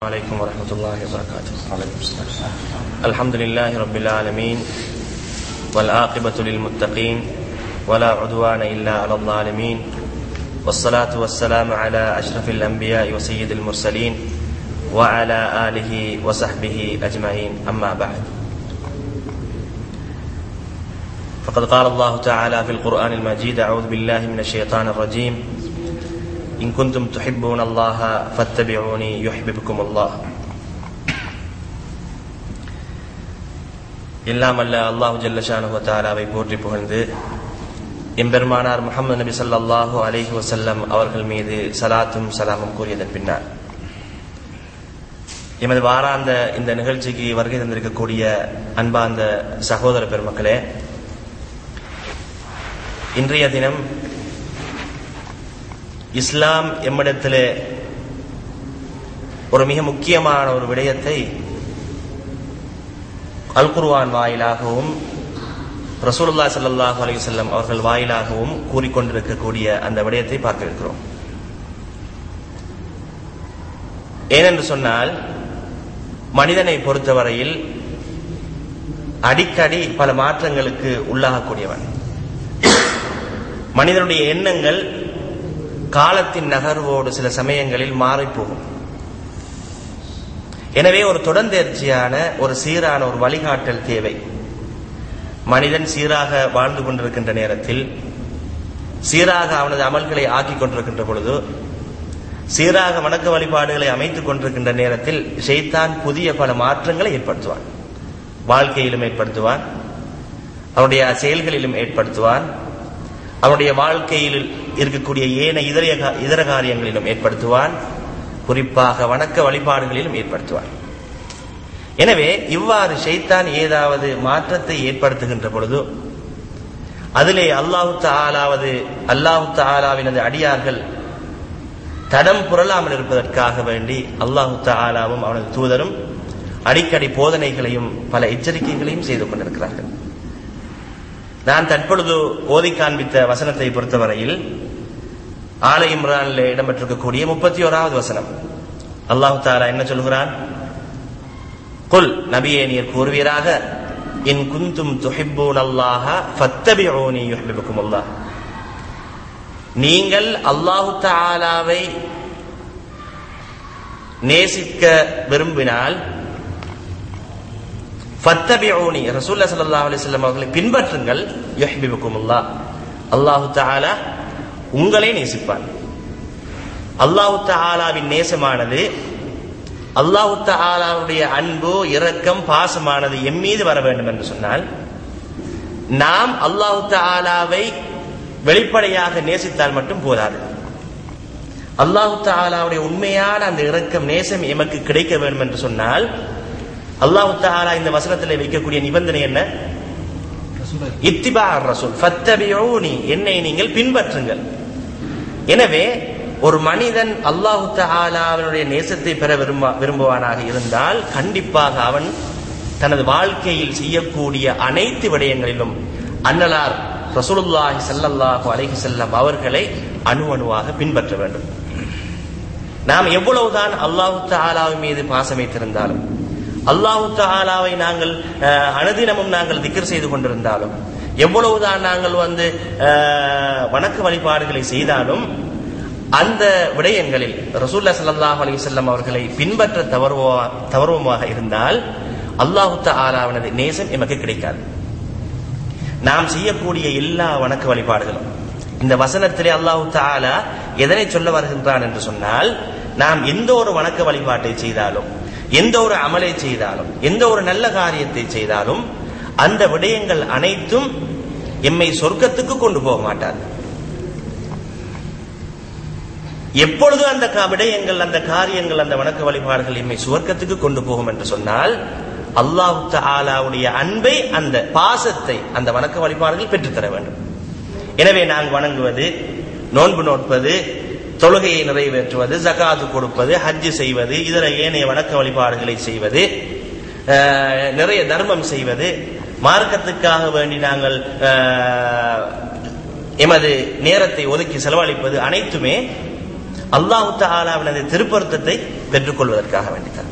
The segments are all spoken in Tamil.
عليكم ورحمة الله وبركاته الحمد لله رب العالمين والعاقبة للمتقين ولا عدوان إلا على الظالمين والصلاة والسلام على أشرف الأنبياء وسيد المرسلين وعلى آله وصحبه أجمعين أما بعد فقد قال الله تعالى في القرآن المجيد أعوذ بالله من الشيطان الرجيم إن كنتم تحبون الله فاتبعوني يحببكم الله எல்லாம் அல்ல அல்லாஹு ஜல்லஷானு தாலாவை போற்றி புகழ்ந்து எம்பெருமானார் முகமது நபி ஸல்லல்லாஹு அலைஹி வஸல்லம் அவர்கள் மீது சலாத்தும் சலாமும் கூறியதன் பின்னர் எமது வாராந்த இந்த நிகழ்ச்சிக்கு வருகை தந்திருக்கக்கூடிய அன்பார்ந்த சகோதர பெருமக்களே இன்றைய தினம் இஸ்லாம் எம்மிடத்திலே ஒரு மிக முக்கியமான ஒரு விடயத்தை அல் குர்வான் வாயிலாகவும் ரசூலுல்லா ஸல்லல்லாஹு அலைஹி வஸல்லம் அவர்கள் வாயிலாகவும் கூறிக்கொண்டிருக்கக்கூடிய அந்த விடயத்தை பார்க்க இருக்கிறோம் ஏனென்று சொன்னால் மனிதனை பொறுத்தவரையில் அடிக்கடி பல மாற்றங்களுக்கு உள்ளாகக்கூடியவன் மனிதனுடைய எண்ணங்கள் காலத்தின் நகர்வோடு சில சமயங்களில் மாறிப்போகும் எனவே ஒரு தொடர்ந்தேர்ச்சியான ஒரு சீரான ஒரு வழிகாட்டல் தேவை மனிதன் சீராக வாழ்ந்து கொண்டிருக்கின்ற நேரத்தில் சீராக அவனது அமல்களை ஆக்கிக் கொண்டிருக்கின்ற பொழுது சீராக வணக்க வழிபாடுகளை அமைத்துக் கொண்டிருக்கின்ற நேரத்தில் ஷெய்தான் புதிய பல மாற்றங்களை ஏற்படுத்துவான் வாழ்க்கையிலும் ஏற்படுத்துவான் அவனுடைய செயல்களிலும் ஏற்படுத்துவான் அவனுடைய வாழ்க்கையில் இருக்கக்கூடிய ஏன இதர இதர காரியங்களிலும் ஏற்படுத்துவான் குறிப்பாக வணக்க வழிபாடுகளிலும் ஏற்படுத்துவான் எனவே இவ்வாறு ஷைத்தான் ஏதாவது மாற்றத்தை ஏற்படுத்துகின்ற பொழுது அதிலே அல்லாஹு தாலாவது அல்லாஹு தாலாவினது அடியார்கள் தடம் புரளாமல் இருப்பதற்காக வேண்டி அல்லாஹு தாலாவும் அவனது தூதரும் அடிக்கடி போதனைகளையும் பல எச்சரிக்கைகளையும் செய்து கொண்டிருக்கிறார்கள் நான் தற்பொழுது ஓதி காண்பித்த வசனத்தை பொறுத்தவரையில் ஆலை இம்ரானில் இடம்பெற்றிருக்கக்கூடிய முப்பத்தி ஓராவது வசனம் அல்லாஹு தாலா என்ன சொல்கிறான் குல் நபியே நீர் கூறுவீராக இன் குந்தும் துஹிப்பூன் அல்லாஹ ஃபத்தபிஊனி யுஹிப்புக்கும் அல்லாஹ் நீங்கள் அல்லாஹு தாலாவை நேசிக்க விரும்பினால் ஃபத்தபிஊனி ரசூல்லா ஸல்லல்லாஹு அலைஹி வஸல்லம் அவர்களை பின்பற்றுங்கள் யுஹிப்புக்குமுல்லாஹ் அல்லாஹு தஆலா உங்களை நேசிப்பான் அல்லாஹு தஆலாவின் நேசமானது அல்லாஹு தஆலாவுடைய அன்பு இரக்கம் பாசமானது எம் மீது வர வேண்டும் என்று சொன்னால் நாம் அல்லாஹு தஆலாவை வெளிப்படையாக நேசித்தால் மட்டும் போதாது அல்லாஹு தஆலாவுடைய உண்மையான அந்த இரக்கம் நேசம் எமக்கு கிடைக்க வேண்டும் என்று சொன்னால் அல்லாஹு தாலா இந்த வசனத்தில் வைக்கக்கூடிய நிபந்தனை என்ன இத்திபா ரசூல் ஃபத்தபியூனி என்னை நீங்கள் பின்பற்றுங்கள் எனவே ஒரு மனிதன் அல்லாஹு தாலாவினுடைய நேசத்தை பெற விரும்ப விரும்புவானாக இருந்தால் கண்டிப்பாக அவன் தனது வாழ்க்கையில் செய்யக்கூடிய அனைத்து விடயங்களிலும் அன்னலார் ரசூலுல்லாஹி சல்லல்லாஹு அலைஹி செல்லம் அவர்களை அணு அணுவாக பின்பற்ற வேண்டும் நாம் எவ்வளவுதான் அல்லாஹு தாலாவின் மீது பாசம் வைத்திருந்தாலும் அல்லாஹு தாலாவை நாங்கள் அனுதினமும் நாங்கள் திக்கர் செய்து கொண்டிருந்தாலும் எவ்வளவுதான் நாங்கள் வந்து வணக்க வழிபாடுகளை செய்தாலும் அந்த விடயங்களில் ரசூல்லா சல்லாஹ் அலி செல்லம் அவர்களை பின்பற்ற தவறுவா தவறுவமாக இருந்தால் அல்லாஹு தாலாவினது நேசம் எமக்கு கிடைக்காது நாம் செய்யக்கூடிய எல்லா வணக்க வழிபாடுகளும் இந்த வசனத்திலே அல்லாஹு தாலா எதனை சொல்ல வருகின்றான் என்று சொன்னால் நாம் எந்த ஒரு வணக்க வழிபாட்டை செய்தாலும் எந்த ஒரு அமலை செய்தாலும் எந்த ஒரு நல்ல காரியத்தை செய்தாலும் அந்த விடயங்கள் அனைத்தும் எம்மை சொர்க்கத்துக்கு கொண்டு போக மாட்டார் எப்பொழுது அந்த விடயங்கள் அந்த காரியங்கள் அந்த வணக்க வழிபாடுகள் எம்மை சுவர்க்கத்துக்கு கொண்டு போகும் என்று சொன்னால் அல்லாஹு தாலாவுடைய அன்பை அந்த பாசத்தை அந்த வணக்க வழிபாடுகள் பெற்றுத்தர வேண்டும் எனவே நாங்கள் வணங்குவது நோன்பு நோட்பது தொழுகையை நிறைவேற்றுவது ஜகாது கொடுப்பது ஹஜ்ஜு செய்வது இதர ஏனைய வணக்க வழிபாடுகளை செய்வது நிறைய தர்மம் செய்வது மார்க்கத்துக்காக வேண்டி நாங்கள் எமது நேரத்தை ஒதுக்கி செலவழிப்பது அனைத்துமே அல்லாஹு தாலாவினது திருப்பொருத்தத்தை பெற்றுக்கொள்வதற்காக வேண்டித்தான்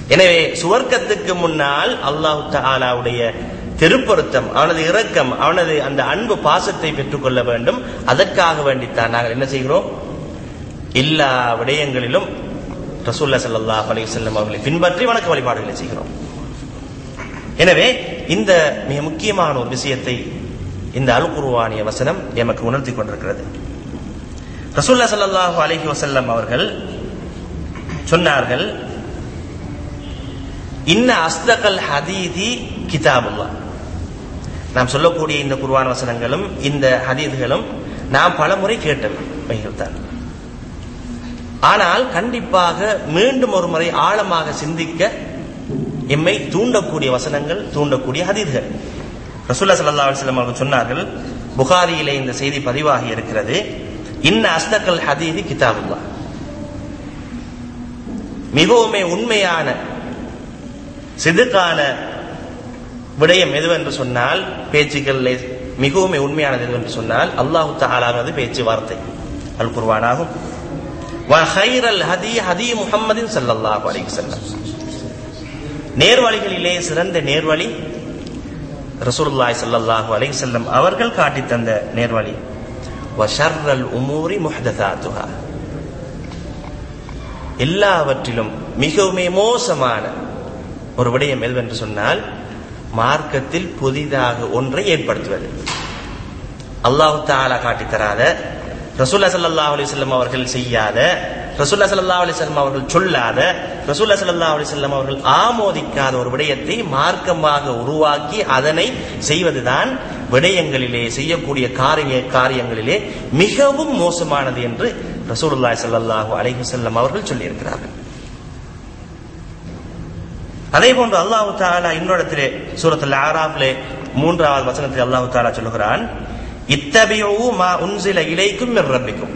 எனவே சுவர்க்கத்துக்கு முன்னால் அல்லாஹு தாலாவுடைய திருப்பொருத்தம் அவனது இரக்கம் அவனது அந்த அன்பு பாசத்தை பெற்றுக்கொள்ள வேண்டும் அதற்காக வேண்டித்தான் நாங்கள் என்ன செய்கிறோம் எல்லா விடயங்களிலும் ரசூல்லா ஸல்லல்லாஹு அலைஹி வஸல்லம் அவர்களை பின்பற்றி வணக்க வழிபாடுகளை செய்கிறோம் எனவே இந்த மிக முக்கியமான ஒரு விஷயத்தை இந்த அல் குர்ஆனிய வசனம் எமக்கு உணர்த்தி கொண்டிருக்கிறது ரசூல்லா ஸல்லல்லாஹு அலைஹி வஸல்லம் அவர்கள் சொன்னார்கள் இன்ன அஸ்தகல் ஹதீதி கிதாபுல்லா நாம் சொல்லக்கூடிய இந்த குர்ஆன் வசனங்களும் இந்த ஹதீதுகளும் நாம் பலமுறை கேட்டவைகள் தான் ஆனால் கண்டிப்பாக மீண்டும் ஒரு முறை ஆழமாக சிந்திக்க எம்மை தூண்டக்கூடிய வசனங்கள் தூண்டக்கூடிய ஹதீதுகள் ரசூல்லா ஸல்லல்லாஹு அலைஹி வஸல்லம் அவர்கள் சொன்னார்கள் புகாரியிலே இந்த செய்தி பதிவாகி இருக்கிறது இன்ன அஸ்தகல் ஹதீதி கிதாபுல்லா மிகவுமே உண்மையான சிதுக்கான விடயம் எதுவென்று சொன்னால் பேச்சுக்கள் மிகவும் உண்மையானது எதுவென்று சொன்னால் அல்லாஹு தாலானது பேச்சு வார்த்தை அல் குர்வானாகும் வஹைரல் ஹதி ஹதி முஹம்மதின் ஸல்லல்லாஹு அலைஹி வஸல்லம் நேர்வழிகளிலே சிறந்த நேர்வழி ரசூலுல்லாஹி ஸல்லல்லாஹு அலைஹி வஸல்லம் அவர்கள் காட்டி தந்த நேர்வழி வஷர்ரல் உமூரி முஹ்தசாத்துஹா எல்லாவற்றிலும் மிகவுமே மோசமான ஒரு விடயம் எதுவென்று சொன்னால் மார்க்கத்தில் புதிதாக ஒன்றை ஏற்படுத்துவது அல்லாஹு தாலா காட்டித்தராத ரசூல்லா ஸல்லல்லாஹு அலைஹி வஸல்லம் அவர்கள் செய்யாத ரசூல்லா ஸல்லல்லாஹு அலைஹி வஸல்லம் அவர்கள் சொல்லாத ரசூல்லா ஸல்லல்லாஹு அலைஹி வஸல்லம் அவர்கள் ஆமோதிக்காத ஒரு விடயத்தை மார்க்கமாக உருவாக்கி அதனை செய்வதுதான் விடயங்களிலே செய்யக்கூடிய காரிய காரியங்களிலே மிகவும் மோசமானது என்று ரசூலுல்லாஹி ஸல்லல்லாஹு அலைஹி வஸல்லம் அவர்கள் சொல்லியிருக்கிறார்கள் அதே போன்று அல்லாஹு தாலா இன்னொருத்திலே சூரத்தில் ஆராஃபிலே மூன்றாவது வசனத்தில் அல்லாஹு தாலா சொல்லுகிறான் இத்தபியூ மா உன்சில இலைக்கும் ரப்பிக்கும்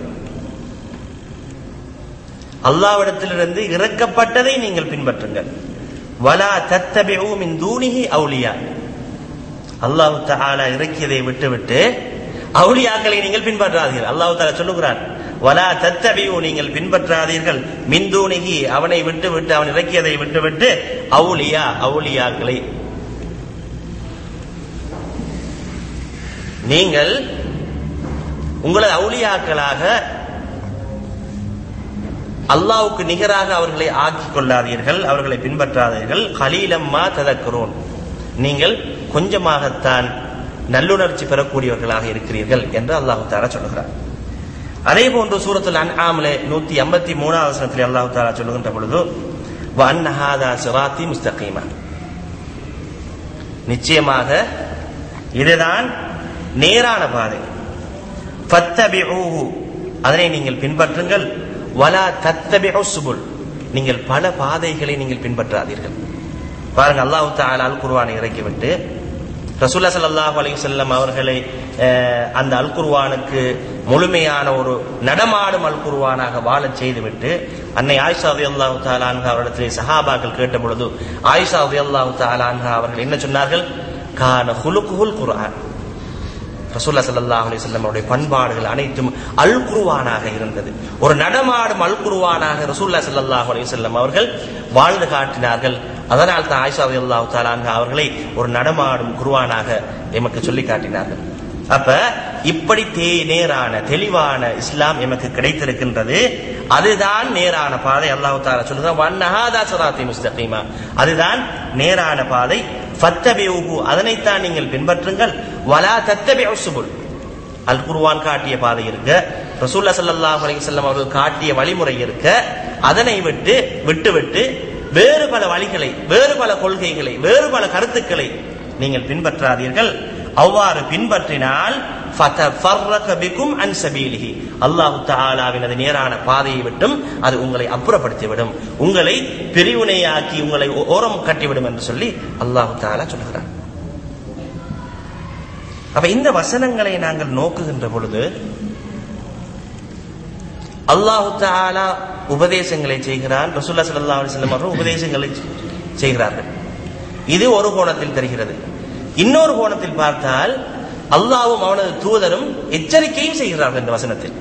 அல்லாவிடத்திலிருந்து இறக்கப்பட்டதை நீங்கள் பின்பற்றுங்கள் வலா தத்தபியூ மின் தூணிஹி அவுலியா அல்லாஹு தாலா இறக்கியதை விட்டுவிட்டு அவுலியாக்களை நீங்கள் பின்பற்றாதீர்கள் அல்லாஹு தாலா சொல்லுகிறான் வலா தத்தபியூ நீங்கள் பின்பற்றாதீர்கள் மின்தூணிகி அவனை விட்டு விட்டு அவன் இறக்கியதை விட்டு விட்டு அவுலியா அவுலியாக்களை நீங்கள் உங்களது அவுலியாக்களாக அல்லாவுக்கு நிகராக அவர்களை ஆக்கிக் கொள்ளாதீர்கள் அவர்களை பின்பற்றாதீர்கள் கலீலம்மா ததக்கிறோன் நீங்கள் கொஞ்சமாகத்தான் நல்லுணர்ச்சி பெறக்கூடியவர்களாக இருக்கிறீர்கள் என்று அல்லாஹு தாரா சொல்லுகிறார் அதே போன்று சூரத்துல் அன்ஆமிலே நூத்தி ஐம்பத்தி மூணாவது வசனத்தில் அல்லாஹு தாலா சொல்லுகின்ற பொழுது வன்னஹாதா சிராத்தி முஸ்தகீமா நிச்சயமாக இதுதான் நேரான பாதை ஃபத்தபிஊஹு அதனை நீங்கள் பின்பற்றுங்கள் வலா தத்தபிஉ சுபுல் நீங்கள் பல பாதைகளை நீங்கள் பின்பற்றாதீர்கள் பாருங்க அல்லாஹு தஆலா அல் குர்ஆனை இறக்கிவிட்டு ரசூல்லா ஸல்லல்லாஹு அலைஹி வஸல்லம் அவர்களை அந்த அல் குர்ஆனுக்கு முழுமையான ஒரு நடமாடும் அல் குர்ஆனாக வாழச் செய்துவிட்டு அன்னை ஆயிஷா ரலியல்லாஹு தஆலா அன்ஹா அவரிடத்திலே சஹாபாக்கள் கேட்ட பொழுது ஆயிஷா ரலியல்லாஹு தஆலா அன்ஹா அவர்கள் என்ன சொன்னார்கள் கான ஹுலுகுல் குர்ஆன் ரசூல்லா ஸல்லல்லாஹு அலைஹி வஸல்லம் அவருடைய பண்பாடுகள் அனைத்தும் அல் குர்ஆனாக இருந்தது ஒரு நடமாடும் அல் குர்ஆனாக ரசூல்லா ஸல்லல்லாஹு அலைஹி வஸல்லம் அவர்கள் வாழ்ந்து காட்டினார்கள் அதனால் தான் ஆயிஷா ரலியல்லாஹு தஆலா அன்ஹா அவர்களை ஒரு நடமாடும் குர்ஆனாக எமக்கு சொல்லி காட்டினார்கள் அப்ப இப்படி தே நேரான தெளிவான இஸ்லாம் எமக்கு கிடைத்திருக்கின்றது அதுதான் நேரான பாதை அல்லாஹு தாலா சொல்லுதான் வன்னஹாதா சராத்தி முஸ்தகீமா அதுதான் நேரான பாதை ஃபத்தபியூஹு அதனைத்தான் நீங்கள் பின்பற்றுங்கள் வலா தத்தபிஉ சுபுல் அல் குர்ஆன் காட்டிய பாதை இருக்க ரசூல்லா ஸல்லல்லாஹு அலைஹி வஸல்லம் அவர்கள் காட்டிய வழிமுறை இருக்க அதனை விட்டு விட்டு விட்டு வேறு பல வழிகளை வேறு பல கொள்கைகளை வேறு பல கருத்துக்களை நீங்கள் பின்பற்றாதீர்கள் அவ்வாறு பின்பற்றினால் பிக்கும் அன் சபீலிஹி அல்லாஹு தாலாவினது நேரான பாதையை விட்டும் அது உங்களை அப்புறப்படுத்திவிடும் உங்களை பிரிவினையாக்கி உங்களை ஓரம் கட்டிவிடும் என்று சொல்லி அல்லாஹு தாலா சொல்லுகிறார் அப்ப இந்த வசனங்களை நாங்கள் நோக்குகின்ற பொழுது அல்லாஹு தாலா உபதேசங்களை செய்கிறான் ரசூல்லா சல்லா அலிஸ்லாம் அவர்கள் உபதேசங்களை செய்கிறார்கள் இது ஒரு கோணத்தில் தெரிகிறது இன்னொரு கோணத்தில் பார்த்தால் அல்லாவும் அவனது தூதரும் எச்சரிக்கையும் செய்கிறார்கள் இந்த வசனத்தில்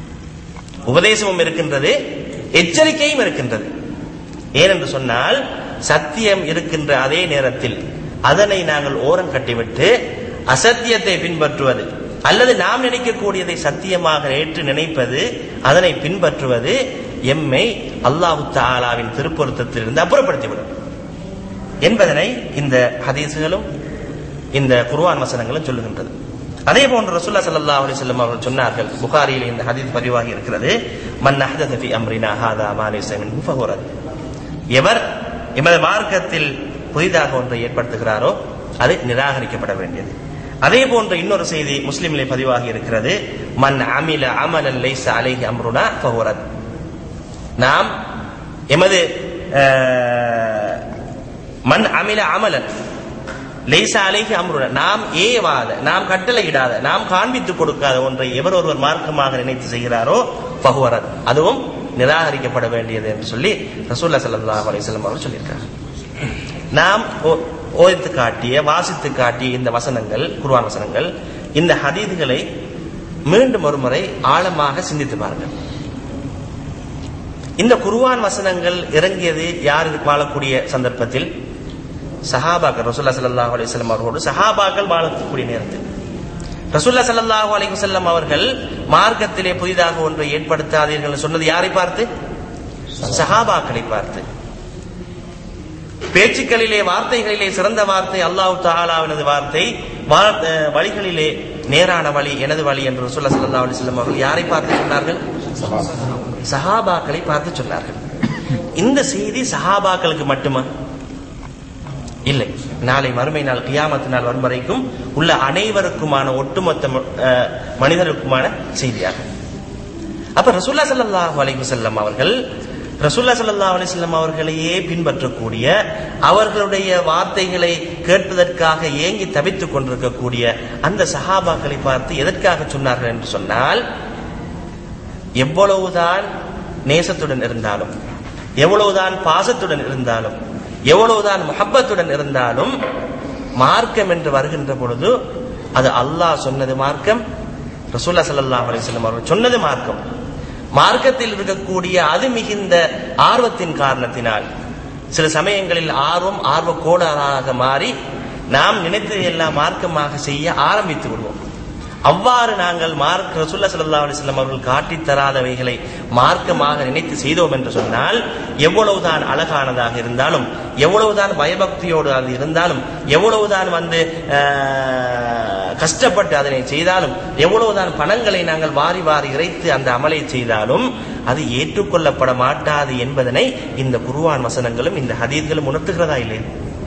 உபதேசமும் இருக்கின்றது எச்சரிக்கையும் இருக்கின்றது ஏனென்று சொன்னால் சத்தியம் இருக்கின்ற அதே நேரத்தில் அதனை நாங்கள் ஓரம் கட்டிவிட்டு அசத்தியத்தை பின்பற்றுவது அல்லது நாம் நினைக்கக்கூடியதை சத்தியமாக ஏற்று நினைப்பது அதனை பின்பற்றுவது எம்மை அல்லாஹு தாலாவின் திருப்பொருத்தத்திலிருந்து அப்புறப்படுத்திவிடும் என்பதனை இந்த ஹதீசுகளும் இந்த குர்ஆன் வசனங்களும் சொல்லுகின்றது அதே போன்று ரசூல்லா ஸல்லல்லாஹு அலைஹி வஸல்லம் அவர்கள் சொன்னார்கள் புகாரியில் இந்த ஹதீஸ் பதிவாகி இருக்கிறது மன் அஹ்தத ஃபி அம்ரினா ஹாதா மா லைஸ மின்ஹு ஃபஹுவ ரத். எவர் எமது மார்க்கத்தில் புதிதாக ஒன்றை ஏற்படுத்துகிறாரோ அது நிராகரிக்கப்பட வேண்டியது அதே போன்ற இன்னொரு செய்தி முஸ்லிமிலே பதிவாகி இருக்கிறது மன் அமில அமலன் லைஸ அலைஹி அம்ருனா ஃபஹுவ ரத். நாம் எமது அஹ், மன் அமில அமலன் லைசா அலைஹி அம்ருன நாம் ஏவாத நாம் கட்டளையிடாத நாம் காண்பித்துக் கொடுக்காத ஒன்றை எவர் ஒருவர் மார்க்கமாக நினைத்து செய்கிறாரோ பகுவரத் அதுவும் நிராகரிக்கப்பட வேண்டியது என்று சொல்லி ரசூல்லா ஸல்லல்லாஹு அலைஹி வஸல்லம் அவர்கள் சொல்லியிருக்காங்க நாம் ஓ- ஓதித்து காட்டிய வாசித்து காட்டிய இந்த வசனங்கள் குர்ஆன் வசனங்கள் இந்த ஹதீதுகளை மீண்டும் ஒரு முறை ஆழமாக சிந்தித்து பாருங்கள் இந்த குர்ஆன் வசனங்கள் இறங்கியது யார் வாழக்கூடிய சந்தர்ப்பத்தில் சஹாபாக்கள் ரசூல்லா ஸல்லல்லாஹு அலைஹி வஸல்லம் அவர்களோடு சஹாபாக்கள் வாழக்கூடிய நேரத்தில் ரசூல்லா ஸல்லல்லாஹு அலைஹி வஸல்லம் அவர்கள் மார்க்கத்திலே புதிதாக ஒன்றை ஏற்படுத்தாதீர்கள் என்று சொன்னது யாரை பார்த்து சஹாபாக்களை பார்த்து பேச்சுக்களிலே வார்த்தைகளிலே சிறந்த வார்த்தை அல்லாஹ் தஆலாவினது வார்த்தை வா- அஹ் வழிகளிலே நேரான வழி எனது வழி என்று ரசூல்லா ஸல்லல்லாஹு அலைஹி வஸல்லம் அவர்கள் யாரை பார்த்து சொன்னார்கள் சஹாபாக்களை பார்த்து சொன்னார்கள் இந்த செய்தி சஹாபாக்களுக்கு மட்டுமா இல்லை நாளை மறுமை நாள் கியாமத்து நாள் வரும் வரைக்கும் உள்ள அனைவருக்குமான ஒட்டுமொத்த ம- அஹ், மனிதருக்குமான செய்தியாகும் அப்ப ரசூல்லா ஸல்லல்லாஹு அலைஹி வஸல்லம் அவர்கள் ரசூல்லா ஸல்லல்லாஹு அலைஹி வஸல்லம் அவர்களையே பின்பற்றக்கூடிய அவர்களுடைய வார்த்தைகளை கேட்பதற்காக ஏங்கி தவித்துக் கொண்டிருக்கக்கூடிய அந்த சஹாபாக்களை பார்த்து எதற்காக சொன்னார்கள் என்று சொன்னால் எவ்வளவுதான் நேசத்துடன் இருந்தாலும் எவ்வளவுதான் பாசத்துடன் இருந்தாலும் எவ்வளவுதான் முஹப்பத்துடன் இருந்தாலும் மார்க்கம் என்று வருகின்ற பொழுது அது அல்லாஹ் சொன்னது மார்க்கம் ரசூல்லா ஸல்லல்லாஹு அலைஹி வஸல்லம் அவர்கள் சொன்னது மார்க்கம் மார்க்கத்தில் இருக்கக்கூடிய அது மிகுந்த ஆர்வத்தின் காரணத்தினால் சில சமயங்களில் ஆர்வம் ஆர்வ கோளாறாக மாறி நாம் நினைத்ததை எல்லாம் மார்க்கமாக செய்ய ஆரம்பித்து விடுவோம் அவ்வாறு நாங்கள் மார்க் ரசூல்லா ஸல்லல்லாஹு அலைஹி வஸல்லம் அவர்கள் காட்டித் தராதவைகளை மார்க்கமாக நினைத்து செய்தோம் என்று சொன்னால் எவ்வளவுதான் அழகானதாக இருந்தாலும் எவ்வளவுதான் பயபக்தியோடு அது இருந்தாலும் எவ்வளவுதான் வந்து ஆஹ், கஷ்டப்பட்டு அதனை செய்தாலும் எவ்வளவுதான் பணங்களை நாங்கள் வாரி வாரி இறைத்து அந்த அமலை செய்தாலும் அது ஏற்றுக்கொள்ளப்பட மாட்டாது என்பதனை இந்த குர்ஆன் வசனங்களும் இந்த ஹதீஸ்களும் உணர்த்துகிறதா இல்லையா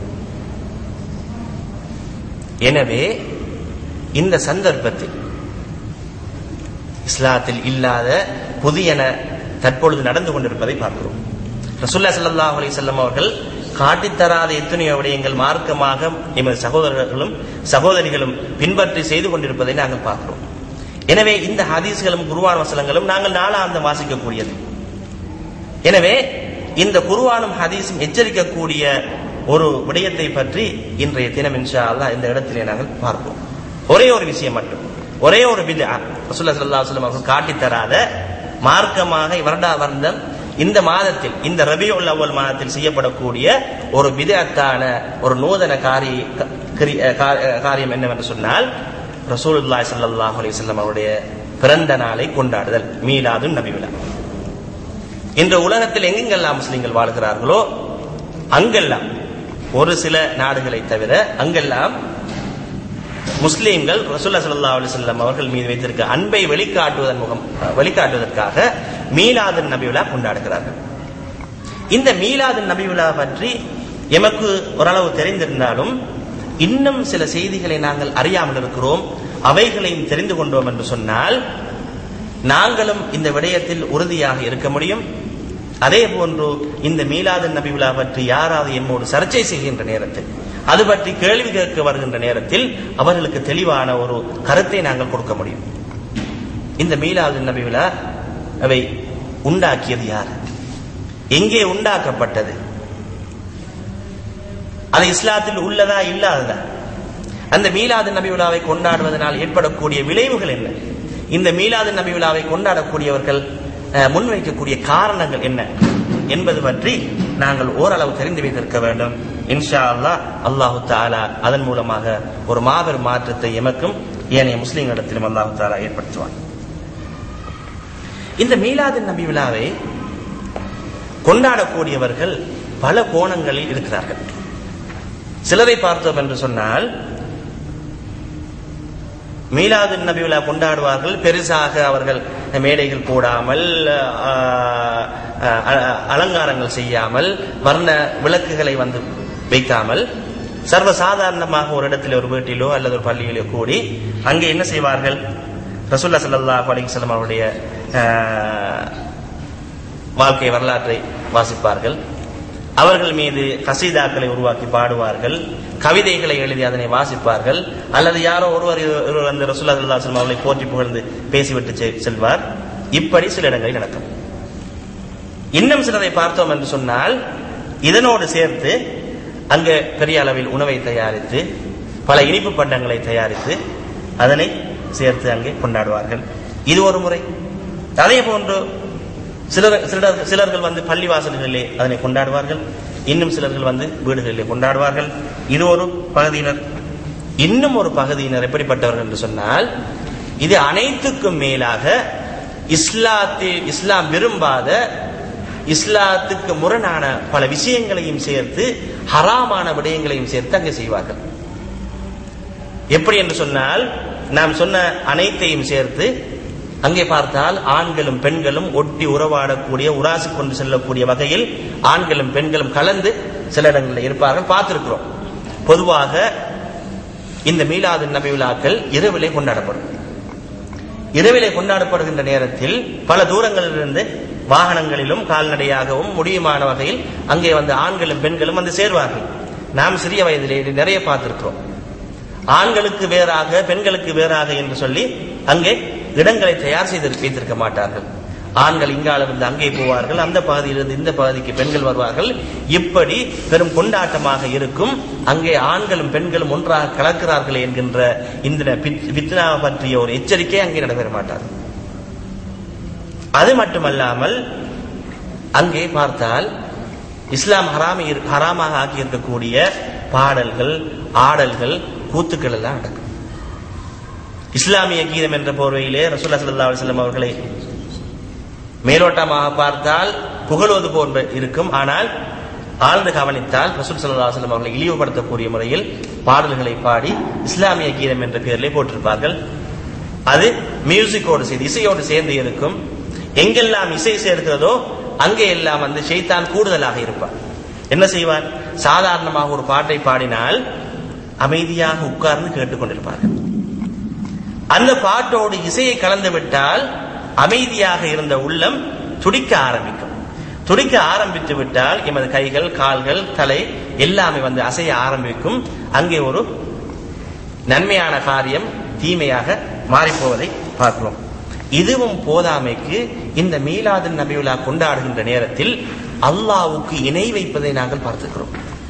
எனவே இந்த சந்தர்ப்பத்தில் இஸ்லாத்தில் இல்லாத புதியன தற்பொழுது நடந்து கொண்டிருப்பதை பார்க்கிறோம் ரசூல்லா ஸல்லல்லாஹு அலைஹி வஸல்லம் அவர்கள் காட்டித்தராத எத்தனையோ விடயங்கள் மார்க்கமாக எமது சகோதரர்களும் சகோதரிகளும் பின்பற்றி செய்து கொண்டிருப்பதை நாங்கள் பார்க்கிறோம் எனவே இந்த ஹதீஸ்களும் குருவான் வசனங்களும் நாங்கள் நாளாந்தம் வாசிக்கக்கூடியது எனவே இந்த குருவானும் ஹதீஸும் எச்சரிக்கக்கூடிய ஒரு விடயத்தை பற்றி இன்றைய தினம் இன்ஷா அல்லாஹ் இந்த இடத்திலே நாங்கள் பார்ப்போம் ஒரே ஒரு விஷயம் மட்டும் ஒரே ஒரு பிதா ரசூல்லா ஸல்லல்லாஹு அலைஹி வஸல்லம் அவர்கள் காட்டித் தராத மார்க்கமாக வருடா வருடம் இந்த மாதத்தில் இந்த ரபியுல் அவ்வல் மாதத்தில் செய்யப்படக்கூடிய ஒரு பிதத்தான ஒரு நூதன காரிய கரி- கா- காரியம் என்னவென்று சொன்னால் ரசூலுல்லாஹி ஸல்லல்லாஹு அலைஹி வஸல்லம் அவருடைய பிறந்த நாளை கொண்டாடுதல் மீலாதுன் நபி விழா இன்று உலகத்தில் எங்கெங்கெல்லாம் முஸ்லிம்கள் வாழ்கிறார்களோ அங்கெல்லாம் ஒரு சில நாடுகளை தவிர அங்கெல்லாம் முஸ்லிம்கள் ரசூல்லா ஸல்லல்லாஹு அலைஹி வஸல்லம் அவர்கள் மீது வைத்திருக்க அன்பை வெளிக்காட்டுவதன் முகம் வெளிக்காட்டுவதற்காக மீலாது நபி விழா கொண்டாடுகிறார்கள் இந்த மீலாது நபி விழா பற்றி எமக்கு ஓரளவு தெரிந்திருந்தாலும் இன்னும் சில செய்திகளை நாங்கள் அறியாமல் இருக்கிறோம் அவைகளையும் தெரிந்து கொண்டோம் என்று சொன்னால் நாங்களும் இந்த விடயத்தில் உறுதியாக இருக்க முடியும் அதே போன்று இந்த மீலாது நபி விழா பற்றி யாராவது என்னோடு சர்ச்சை செய்கின்ற நேரத்தில் அது பற்றி கேள்வி கேட்க வருகின்ற நேரத்தில் அவர்களுக்கு தெளிவான ஒரு கருத்தை நாங்கள் கொடுக்க முடியும் இந்த மீலாது நபி விழா அவை உண்டாக்கியது யார் எங்கே உண்டாக்கப்பட்டது அது இஸ்லாத்தில் உள்ளதா இல்லாததா அந்த மீலாது நபி விழாவை கொண்டாடுவதனால் ஏற்படக்கூடிய விளைவுகள் என்ன இந்த மீலாது நபி விழாவை கொண்டாடக்கூடியவர்கள் அஹ், முன்வைக்கக்கூடிய காரணங்கள் என்ன என்பது பற்றி நாங்கள் ஓரளவு தெரிந்து வைத்திருக்க வேண்டும் இன்ஷா அல்லாஹ் அல்லாஹு தாலா அதன் மூலமாக ஒரு மாபெரும் மாற்றத்தை எமக்கும் ஏனைய முஸ்லிம்களிடத்திலும் அல்லாஹு தாலா ஏற்படுத்துவான் இந்த மீலாது நபி விழாவை கொண்டாடக்கூடியவர்கள் பல கோணங்களில் இருக்கிறார்கள் சிலரை பார்த்தோம் என்று சொன்னால் மீலாது நபி விழா கொண்டாடுவார்கள் பெருசாக அவர்கள் மேடைகள் போடாமல் ஆஹ், ஆஹ், அலங்காரங்கள் செய்யாமல் வர்ண விளக்குகளை வந்து வைக்காமல் சர்வ சாதாரணமாக ஒரு இடத்தில் ஒரு வீட்டிலோ அல்லது ஒரு பள்ளியிலோ கூடி அங்கே என்ன செய்வார்கள் ரசூல்லா ஸல்லல்லாஹு அலைஹி வஸல்லம் அவருடைய ஆஹ், வாழ்க்கை வரலாற்றை வாசிப்பார்கள் அவர்கள் மீது கசீதாக்களை உருவாக்கி பாடுவார்கள் கவிதைகளை எழுதி அதனை வாசிப்பார்கள் அல்லது யாரோ ஒருவர் ஒருவர் அந்த ரசூல்லா ஸல்லல்லாஹு அலைஹி வஸல்லம் அவர்களை போற்றி புகழ்ந்து பேசிவிட்டு செ- செல்வார் இப்படி சில இடங்களில் நடக்கும் இன்னும் சிலரை பார்த்தோம் என்று சொன்னால் இதனோடு சேர்த்து அங்க பெரிய அளவில் உணவை தயாரித்து பல இனிப்பு பண்டங்களை தயாரித்து அதனை சேர்த்து அங்கே கொண்டாடுவார்கள் இது ஒரு முறை அதே போன்று சிலர் சிலர் சிலர்கள் வந்து பள்ளி வாசல்களிலே அதனை கொண்டாடுவார்கள் இன்னும் சிலர்கள் வந்து வீடுகளிலே கொண்டாடுவார்கள் இது ஒரு பகுதியினர் இன்னும் ஒரு பகுதியினர் எப்படிப்பட்டவர்கள் என்று சொன்னால் இது அனைத்துக்கும் மேலாக இஸ்லாத்தில் இஸ்லாம் விரும்பாத இஸ்லாத்துக்கு முரணான பல விஷயங்களையும் சேர்த்து ஹராமான விடயங்களையும் சேர்த்து அங்கே செய்வார்கள் எப்படி என்று சொன்னால் நாம் சொன்ன அனைத்தையும் சேர்த்து அங்கே பார்த்தால் ஆண்களும் பெண்களும் ஒட்டி உறவாடக்கூடிய உராசி கொண்டு செல்லக்கூடிய வகையில் ஆண்களும் பெண்களும் கலந்து சில இடங்களில் இருப்பார்கள் பார்த்திருக்கிறோம் பொதுவாக இந்த மீலாது நபி விழாக்கள் இரவிலே கொண்டாடப்படும் இரவிலே கொண்டாடப்படுகின்ற நேரத்தில் பல தூரங்களிலிருந்து வாகனங்களிலும் கால்நடையாகவும் முடியுமான வகையில் அங்கே வந்து ஆண்களும் பெண்களும் வந்து சேர்வார்கள் நாம் சிறிய வயதிலே இது நிறைய பார்த்திருக்கிறோம் ஆண்களுக்கு வேறாக பெண்களுக்கு வேறாக என்று சொல்லி அங்கே இடங்களை தயார் செய்து வைத்திருக்க மாட்டார்கள் ஆண்கள் இங்காலிருந்து அங்கே போவார்கள் அந்த பகுதியிலிருந்து இந்த பகுதிக்கு பெண்கள் வருவார்கள் இப்படி பெரும் கொண்டாட்டமாக இருக்கும் அங்கே ஆண்களும் பெண்களும் ஒன்றாக கலக்கிறார்கள் என்கின்ற இந்த பித்னா பற்றிய ஒரு எச்சரிக்கை அங்கே நடைபெற மாட்டார்கள் அது மட்டுமல்லாமல் அங்கே பார்த்தால் இஸ்லாம் ஹராமி ஹராமாக ஆக்கி இருக்கக்கூடிய பாடல்கள் ஆடல்கள் கூத்துக்கள் எல்லாம் நடக்கும் இஸ்லாமிய கீதம் என்ற போர்வையிலே ரசூல்லா ஸல்லல்லாஹு அலைஹி வஸல்லம் அவர்களை மேலோட்டமாக பார்த்தால் புகழுவது போன்ற இருக்கும் ஆனால் ஆழ்ந்து கவனித்தால் ரசூல் ஸல்லல்லாஹு அலைஹி வஸல்லம் அவர்களை இழிவுபடுத்தக்கூடிய முறையில் பாடல்களை பாடி இஸ்லாமிய கீதம் என்ற பெயரிலே போட்டிருப்பார்கள் அது மியூசிக்கோடு சேர்ந்து இசையோடு சேர்ந்து இருக்கும் எங்கெல்லாம் இசை சேர்க்கிறதோ அங்கே எல்லாம் வந்து ஷைத்தான் கூடுதலாக இருப்பான் என்ன செய்வான் சாதாரணமாக ஒரு பாட்டை பாடினால் அமைதியாக உட்கார்ந்து கேட்டுக்கொண்டிருப்பார்கள் அந்த பாட்டோடு இசையை கலந்து விட்டால் அமைதியாக இருந்த உள்ளம் துடிக்க ஆரம்பிக்கும் துடிக்க ஆரம்பித்து விட்டால் எமது கைகள் கால்கள் தலை எல்லாமே வந்து அசைய ஆரம்பிக்கும் அங்கே ஒரு நன்மையான காரியம் தீமையாக மாறிப்போவதை பார்க்கிறோம் இதுவும் போதாமைக்கு இந்த மீலாது நபியுலா கொண்டாடுகின்ற நேரத்தில் அல்லாவுக்கு இணை வைப்பதை நாங்கள் பார்த்துக்கிறோம்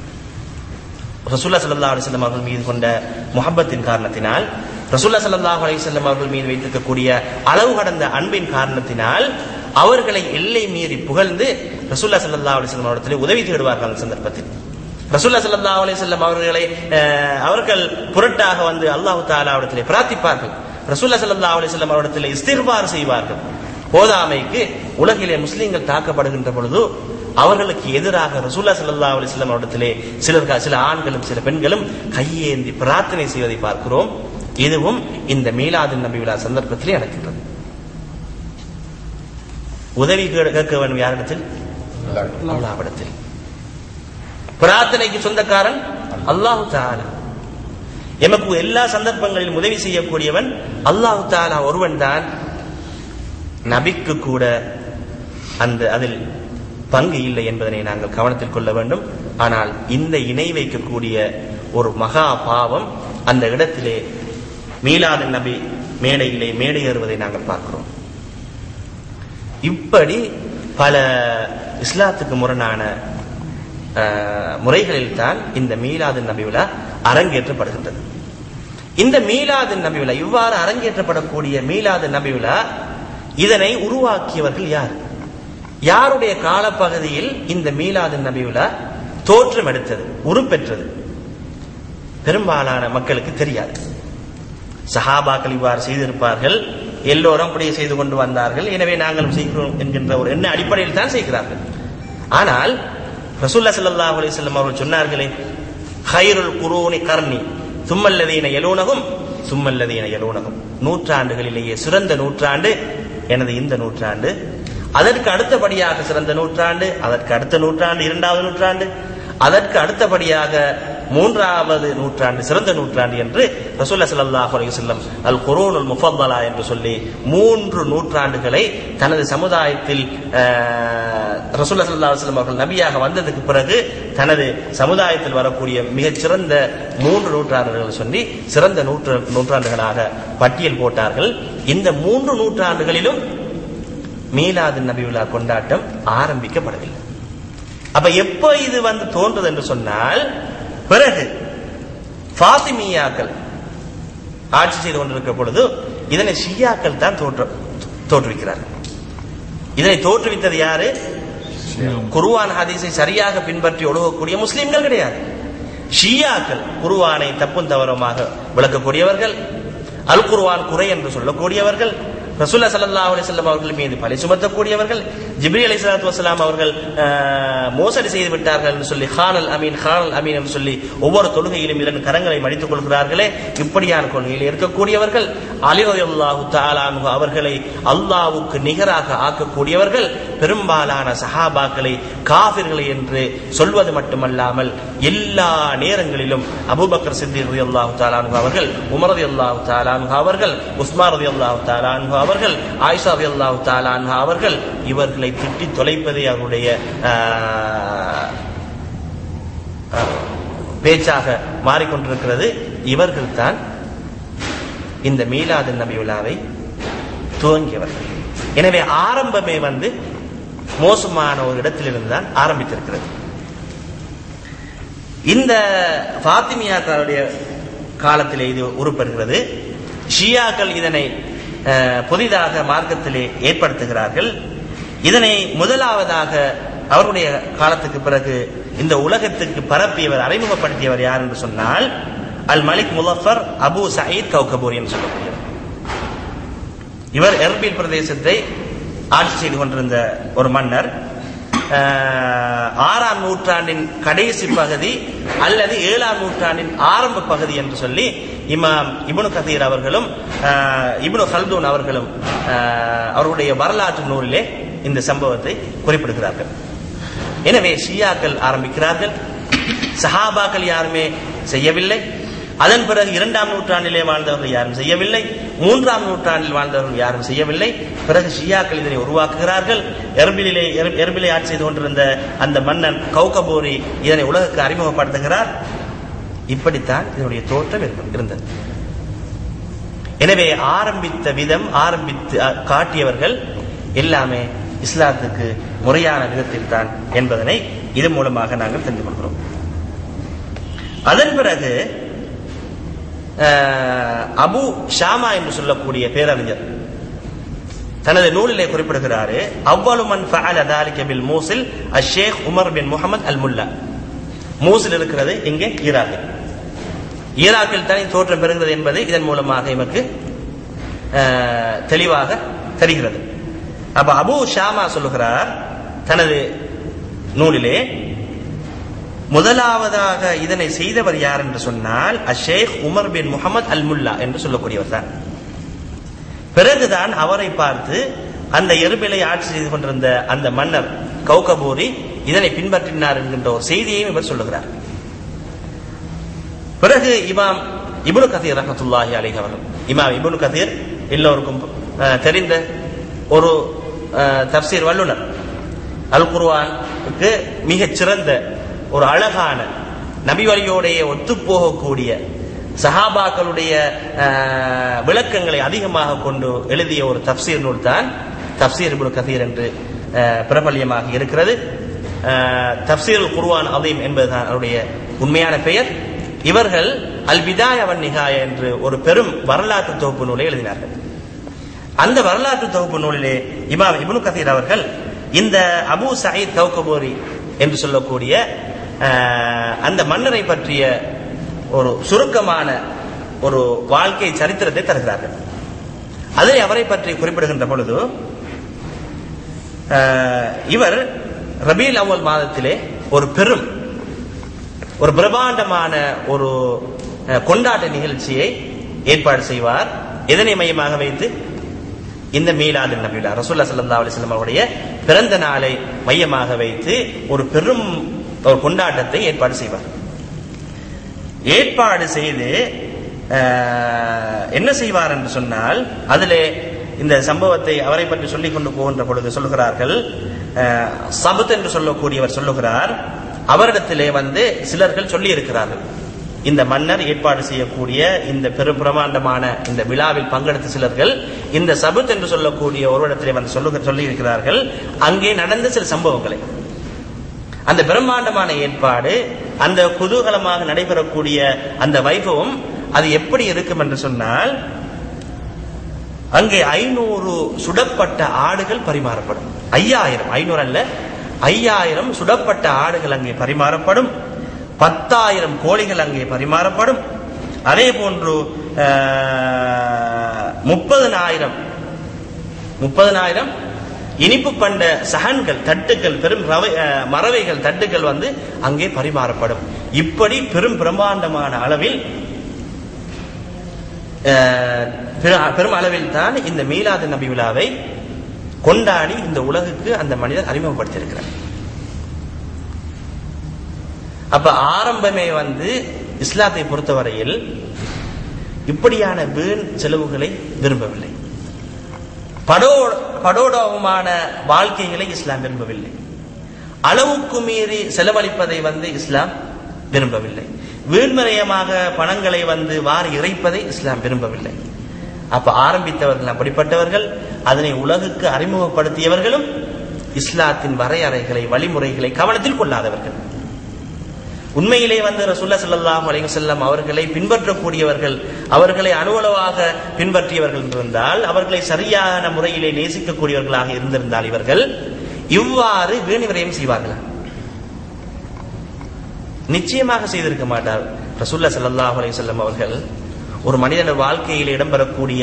ரசூல்லா சல்லா அலிஸ்லாம் அவர்கள் மீது கொண்ட முகப்பத்தின் காரணத்தினால் ரசூல்லா சல்லாஹ் அலிசல்லம் அவர்கள் மீது வைத்திருக்கக்கூடிய அளவு கடந்த அன்பின் காரணத்தினால் அவர்களை எல்லை மீறி புகழ்ந்து ரசூல்லா சல்லா அலிஸ்லாம் அவர்களை உதவி தேடுவார்கள் அந்த சந்தர்ப்பத்தில் ரசூல்லா சல்லா அலிசல்லம் அவர்களை அஹ், அவர்கள் புரட்டாக வந்து அல்லாஹு தாலாவிடத்திலே பிரார்த்திப்பார்கள் ரசூல்லா சல்லா அலிசல்லம் அவரிடத்திலே இஸ்திர்பார் செய்வார்கள் போதாமைக்கு உலகிலே முஸ்லிம்கள் தாக்கப்படுகின்ற பொழுது அவர்களுக்கு எதிராக ரசூல்லா சல்லா அலிஸ்லாம் அவரிடத்திலே சிலர் சில ஆண்களும் சில பெண்களும் கையேந்தி பிரார்த்தனை செய்வதை பார்க்கிறோம் இதுவும் இந்த மீலாது நபி விழா சந்தர்ப்பத்திலே நடக்கின்றது உதவி கே- கேட்க வேண்டும் யாரிடத்தில் அல்லாவிடத்தில் பிரார்த்தனைக்கு சொந்தக்காரன் அல்லாஹு தாலா எமக்கு எல்லா சந்தர்ப்பங்களிலும் உதவி செய்யக்கூடியவன் அல்லாஹு தாலா ஒருவன் தான் நபிக்கு கூட அந்த அதில் பங்கு இல்லை என்பதனை நாங்கள் கவனத்தில் கொள்ள வேண்டும் ஆனால் இந்த இணை வைக்கக்கூடிய ஒரு மகா பாவம் அந்த இடத்திலே மீலாது நபி மேடையிலே மேடை ஏறுவதை நாங்கள் பார்க்கிறோம் இப்படி பல இஸ்லாத்துக்கு முரணான அஹ், முறைகளில் தான் இந்த மீலாது நபி விழா அரங்கேற்றப்படுகின்றது இந்த மீலாது நபி விழா இவ்வாறு அரங்கேற்றப்படக்கூடிய மீலாது நபி விழா இதனை உருவாக்கியவர்கள் யார் யாருடைய காலப்பகுதியில் இந்த மீலாது நபியுலா தோற்றம் எடுத்தது உருப்பெற்றது பெரும்பாலான மக்களுக்கு தெரியாது சஹாபாக்கள் இவ்வாறு செய்திருப்பார்கள் எல்லோரும் அப்படியே செய்து கொண்டு வந்தார்கள் எனவே நாங்களும் செய்கிறோம் என்கின்ற ஒரு எண்ண அடிப்படையில் தான் செய்கிறார்கள் ஆனால் ரசூல்லா ஸல்லல்லாஹு அலைஹி வஸல்லம் அவர்கள் சொன்னார்களே ஹைருல் குரூனி கர்ணி சும்மல்லதீன எலூனகும் சும்மல்லதீன எலூனகும் நூற்றாண்டுகளிலேயே சிறந்த நூற்றாண்டு எனது இந்த நூற்றாண்டு அதற்கு அடுத்தபடியாக சிறந்த நூற்றாண்டு அதற்கு அடுத்த நூற்றாண்டு இரண்டாவது நூற்றாண்டு அதற்கு அடுத்தபடியாக மூன்றாவது நூற்றாண்டு சிறந்த நூற்றாண்டு என்று ரசூல்லா ஸல்லல்லாஹு அலைஹி வஸல்லம் அல் குரூனுல் முஃபத்தலா என்று சொல்லி மூன்று நூற்றாண்டுகளை தனது சமுதாயத்தில் அஹ், ரசூல்லா ஸல்லல்லாஹு அலைஹி வஸல்லம் அவர்கள் நபியாக வந்ததுக்கு பிறகு தனது சமுதாயத்தில் வரக்கூடிய மிகச் சிறந்த மூன்று நூற்றாண்டுகள் சொல்லி சிறந்த நூற்று நூற்றாண்டுகளாக பட்டியல் போட்டார்கள் இந்த மூன்று நூற்றாண்டுகளிலும் மீலாது நபியுல்லா கொண்டாட்டம் ஆரம்பிக்கப்படவில்லை அப்ப எப்ப இது வந்து தோன்றுது என்று சொன்னால் பிறகு ஃபாத்திமியாக்கள் ஆட்சி செய்து கொண்டிருக்கிற பொழுது இதனை ஷியாக்கள் தான் தோற்ற தோற்றுவிக்கிறார்கள் இதனை தோற்றுவித்தது யாரு குருவான் ஹதீஸை சரியாக பின்பற்றி ஒழுகக்கூடிய முஸ்லிம்கள் கிடையாது ஷியாக்கள் குருவானை தப்பும் தவறுமாக விளக்கக்கூடியவர்கள் அல் குர்ஆன் குறை என்று சொல்லக்கூடியவர்கள் ரசூல்லா ஸல்லல்லாஹு அலைஹி வஸல்லம் அவர்கள் மீது பழி சுமத்தக்கூடியவர்கள் ஜிப்ரி அலைஹிஸ்ஸலாத்து வஸலாம் அவர்கள் ஆஹ், மோசடி செய்து விட்டார்கள் என்று சொல்லி ஹானல் அமீன் ஹானல் அமீன் என்று சொல்லி ஒவ்வொரு தொழுகையிலும் இரண்டு கரங்களை மடித்துக் கொள்கிறார்களே இப்படியான கொள்கையில் இருக்கக்கூடியவர்கள் அலி ரலியல்லாஹு தஆலா அன்ஹு அவர்களை அல்லாஹ்வுக்கு நிகராக ஆக்கக்கூடியவர்கள் பெரும்பாலான சஹாபாக்களை காபிர்களை என்று சொல்வது மட்டுமல்லாமல் எல்லா நேரங்களிலும் அபூபக்கர் சித்திக் ரலியல்லாஹு தஆலா அன்ஹு அவர்கள் உமர் ரலியல்லாஹு தஆலா அன்ஹு அவர்கள் உஸ்மான் ரலியல்லாஹு தஆலா அன்ஹு அவர்கள் ஆயிஷா ரலியல்லாஹு தஆலா அன்ஹு அவர்கள் இவர்களை திட்டி தொலைப்பதே அவருடைய ஆஹ், ஆஹ், பேச்சாக மாறிக்கொண்டிருக்கிறது இவர்கள் தான் இந்த மீலாது நபி விழாவை துவங்கியவர்கள் எனவே ஆரம்பமே வந்து மோசமான ஒரு இடத்திலிருந்து தான் ஆரம்பித்திருக்கிறது இந்த ஃபாத்திமியாக்களுடைய காலத்திலே இது உருப்பெறுகிறது ஷியாக்கள் இதனை அஹ், புதிதாக மார்க்கத்திலே ஏற்படுத்துகிறார்கள் இதனை முதலாவதாக அவருடைய காலத்துக்கு பிறகு இந்த உலகத்துக்கு பரப்பியவர் அறிமுகப்படுத்தியவர் யார் என்று சொன்னால் al Malik Muzaffar Abu Said Kokburi என்று சொல்லக்கூடியவர் இவர் எர்பில் பிரதேசத்தை ஆட்சி செய்து கொண்டிருந்த ஒரு மன்னர் அஹ், ஆறாம் நூற்றாண்டின் கடைசி பகுதி அல்லது ஏழாம் நூற்றாண்டின் ஆரம்ப பகுதி என்று சொல்லி இமாம் இப்னு கதீர் அவர்களும் அஹ், இப்னு ஹல்தூன் அவர்களும் அஹ், அவருடைய வரலாற்று நூலிலே இந்த சம்பவத்தை குறிப்பிடுகிறார்கள் எனவே ஷியாக்கள் ஆரம்பிக்கிறார்கள் சஹாபாக்கள் யாருமே செய்யவில்லை அதன் பிறகு இரண்டாம் நூற்றாண்டிலே வாழ்ந்தவர்கள் யாரும் செய்யவில்லை மூன்றாம் நூற்றாண்டில் வாழ்ந்தவர்கள் யாரும் செய்யவில்லை பிறகு ஷியாக்கள் இதனை உருவாக்குகிறார்கள் எர்பிலே எர்- எர்பிலே ஆட்சி செய்து கொண்டிருந்த அந்த மன்னன் கௌகபோரி இதனை உலகுக்கு அறிமுகப்படுத்துகிறார் இப்படித்தான் இதனுடைய தோற்றம் இருக்க- இருந்தது எனவே ஆரம்பித்த விதம் ஆரம்பித்து அ, காட்டியவர்கள் எல்லாமே இஸ்லாத்துக்கு முறையான விதத்தில் தான் என்பதனை இது மூலமாக நாங்கள் தெரிந்து கொள்கிறோம் அதன் பிறகு அஹ், அபு ஷாமா என்று சொல்லக்கூடிய பேரறிஞர் தனது நூலிலே குறிப்பிடுகிறாரு அவ்வளவு மன் ஃபஅல ذلك بالموصل الشيخ Umar bin Muhammad al Mulla மூசில் இருக்கிறது இங்கே ஈராக்கில் ஈராக்கில் தனி தோற்றம் பெறுகிறது என்பது இதன் மூலமாக எமக்கு அஹ், தெளிவாக தெரிகிறது அப்ப அபு ஷாமா சொல்லுகிறார் தனது நூலிலே முதலாவதாக இதனை செய்தவர் யார் என்று சொன்னால் அஷேக் Umar bin Muhammad al Mulla என்று சொல்லக்கூடியவர் தான் பிறகுதான் அவரை பார்த்து அந்த எருபிலை ஆட்சி செய்து கொண்டிருந்த அந்த மன்னர் கௌகபூரி இதனை பின்பற்றினார் என்கின்ற ஒரு செய்தியையும் இவர் சொல்லுகிறார் பிறகு இமாம் இப்னு கதீர் ரஹமத்துல்லாஹி அலைஹி அவர்கள் இமாம் இப்னு கதீர் எல்லோருக்கும் அஹ், தெரிந்த ஒரு அஹ், தப்சீர் வல்லுனர் அல் குர்ஆனுக்கு மிகச் சிறந்த ஒரு அழகான நபி வழியோடைய ஒத்துப்போகக்கூடிய சஹாபாக்களுடைய அஹ், விளக்கங்களை அதிகமாக கொண்டு எழுதிய ஒரு தப்சீர் நூல் தான் தப்சீர் இப்னு கதீர் என்று அஹ், பிரபல்யமாக இருக்கிறது அஹ், தப்சீருல் குர்ஆன் அதீம் என்பதுதான் அவருடைய உண்மையான பெயர் இவர்கள் அல் பிதாய வன் நிகாய என்று ஒரு பெரும் வரலாற்று தொகுப்பு நூலை எழுதினார்கள் அந்த வரலாற்று தொகுப்பு நூலிலே இமாம் இப்னு கதீர் அவர்கள் இந்த அபு சயீத் கௌகபோரி என்று சொல்லக்கூடிய அஹ், அந்த மன்னரை பற்றிய ஒரு சுருக்கமான ஒரு வாழ்க்கை சரித்திரத்தை தருகிறார்கள் அதில் அவரை பற்றி குறிப்பிடுகின்ற பொழுது அஹ், இவர் ரபீல் அவ்வல் மாதத்திலே ஒரு பெரும் ஒரு பிரம்மாண்டமான ஒரு அஹ், கொண்டாட்ட நிகழ்ச்சியை ஏற்பாடு செய்வார் எதனை மையமாக வைத்து இந்த மீலாது நபிலா ரசூல்லா ஸல்லல்லாஹு அலைஹி வஸல்லம் அவருடைய பிறந்த நாளை மையமாக வைத்து ஒரு பெரும் ஒரு கொண்டாட்டத்தை ஏற்பாடு செய்வார் ஏற்பாடு செய்து அஹ், என்ன செய்வார் என்று சொன்னால் அதிலே இந்த சம்பவத்தை அவரை பற்றி சொல்லிக் கொண்டு போகின்ற பொழுது சொல்லுகிறார்கள் அஹ், சபுத் என்று சொல்லக்கூடியவர் சொல்லுகிறார் அவரிடத்திலே வந்து சிலர்கள் சொல்லி இருக்கிறார்கள் இந்த மன்னர் ஏற்பாடு செய்யக்கூடிய இந்த பெரும் பிரமாண்டமான இந்த விழாவில் பங்கெடுத்த சிலர்கள் இந்த சபுத் என்று சொல்லக்கூடிய ஒரு இடத்திலே வந்து சொல்லுக சொல்லி இருக்கிறார்கள் அங்கே நடந்த சில சம்பவங்களை அந்த பிரம்மாண்டமான ஏற்பாடு அந்த குதூகலமாக நடைபெறக்கூடிய அந்த வைபவம் அது எப்படி இருக்கும் என்று சொன்னால் அங்கே ஐநூறு சுடப்பட்ட ஆடுகள் பரிமாறப்படும் ஐயாயிரம் ஐநூறு அல்ல ஐயாயிரம் சுடப்பட்ட ஆடுகள் அங்கே பரிமாறப்படும் பத்தாயிரம் கோழிகள் அங்கே பரிமாறப்படும் அதே போன்று முப்பதனாயிரம் முப்பதனாயிரம் இனிப்பு பண்ட சகன்கள் தட்டுக்கள் பெரும் ரவை- அஹ், மறவைகள் தட்டுக்கள் வந்து அங்கே பரிமாறப்படும் இப்படி பெரும் பிரம்மாண்டமான அளவில் அஹ், பெரு- பெரும் அளவில் தான் இந்த மீலாது நபி விழாவை கொண்டாடி இந்த உலகுக்கு அந்த மனிதர் அறிமுகப்படுத்தியிருக்கிறார் அப்ப ஆரம்பமே வந்து இஸ்லாத்தை பொறுத்தவரையில் இப்படியான வீண் செலவுகளை விரும்பவில்லை படோ படோடோமான வாழ்க்கைகளை இஸ்லாம் விரும்பவில்லை அளவுக்கு மீறி செலவழிப்பதை வந்து இஸ்லாம் விரும்பவில்லை வீண்மறையமாக பணங்களை வந்து வாரி இறைப்பதை இஸ்லாம் விரும்பவில்லை அப்ப ஆரம்பித்தவர்கள் அப்படிப்பட்டவர்கள் அதனை உலகுக்கு அறிமுகப்படுத்தியவர்களும் இஸ்லாத்தின் வரையறைகளை வழிமுறைகளை கவனத்தில் கொள்ளாதவர்கள் உண்மையிலே வந்து ரசூல்லா ஸல்லல்லாஹு அலைஹி வஸல்லம் அவர்களை பின்பற்றக்கூடியவர்கள் அவர்களை அணுவளவாக பின்பற்றியவர்கள் இருந்தால் அவர்களை சரியான முறையிலே நேசிக்கக்கூடியவர்களாக இருந்திருந்தால் இவர்கள் இவ்வாறு வீண் விரயம் செய்வார்களா நிச்சயமாக செய்திருக்க மாட்டார் ரசூல்லா ஸல்லல்லாஹு அலைஹி வஸல்லம் அவர்கள் ஒரு மனிதன வாழ்க்கையில் இடம்பெறக்கூடிய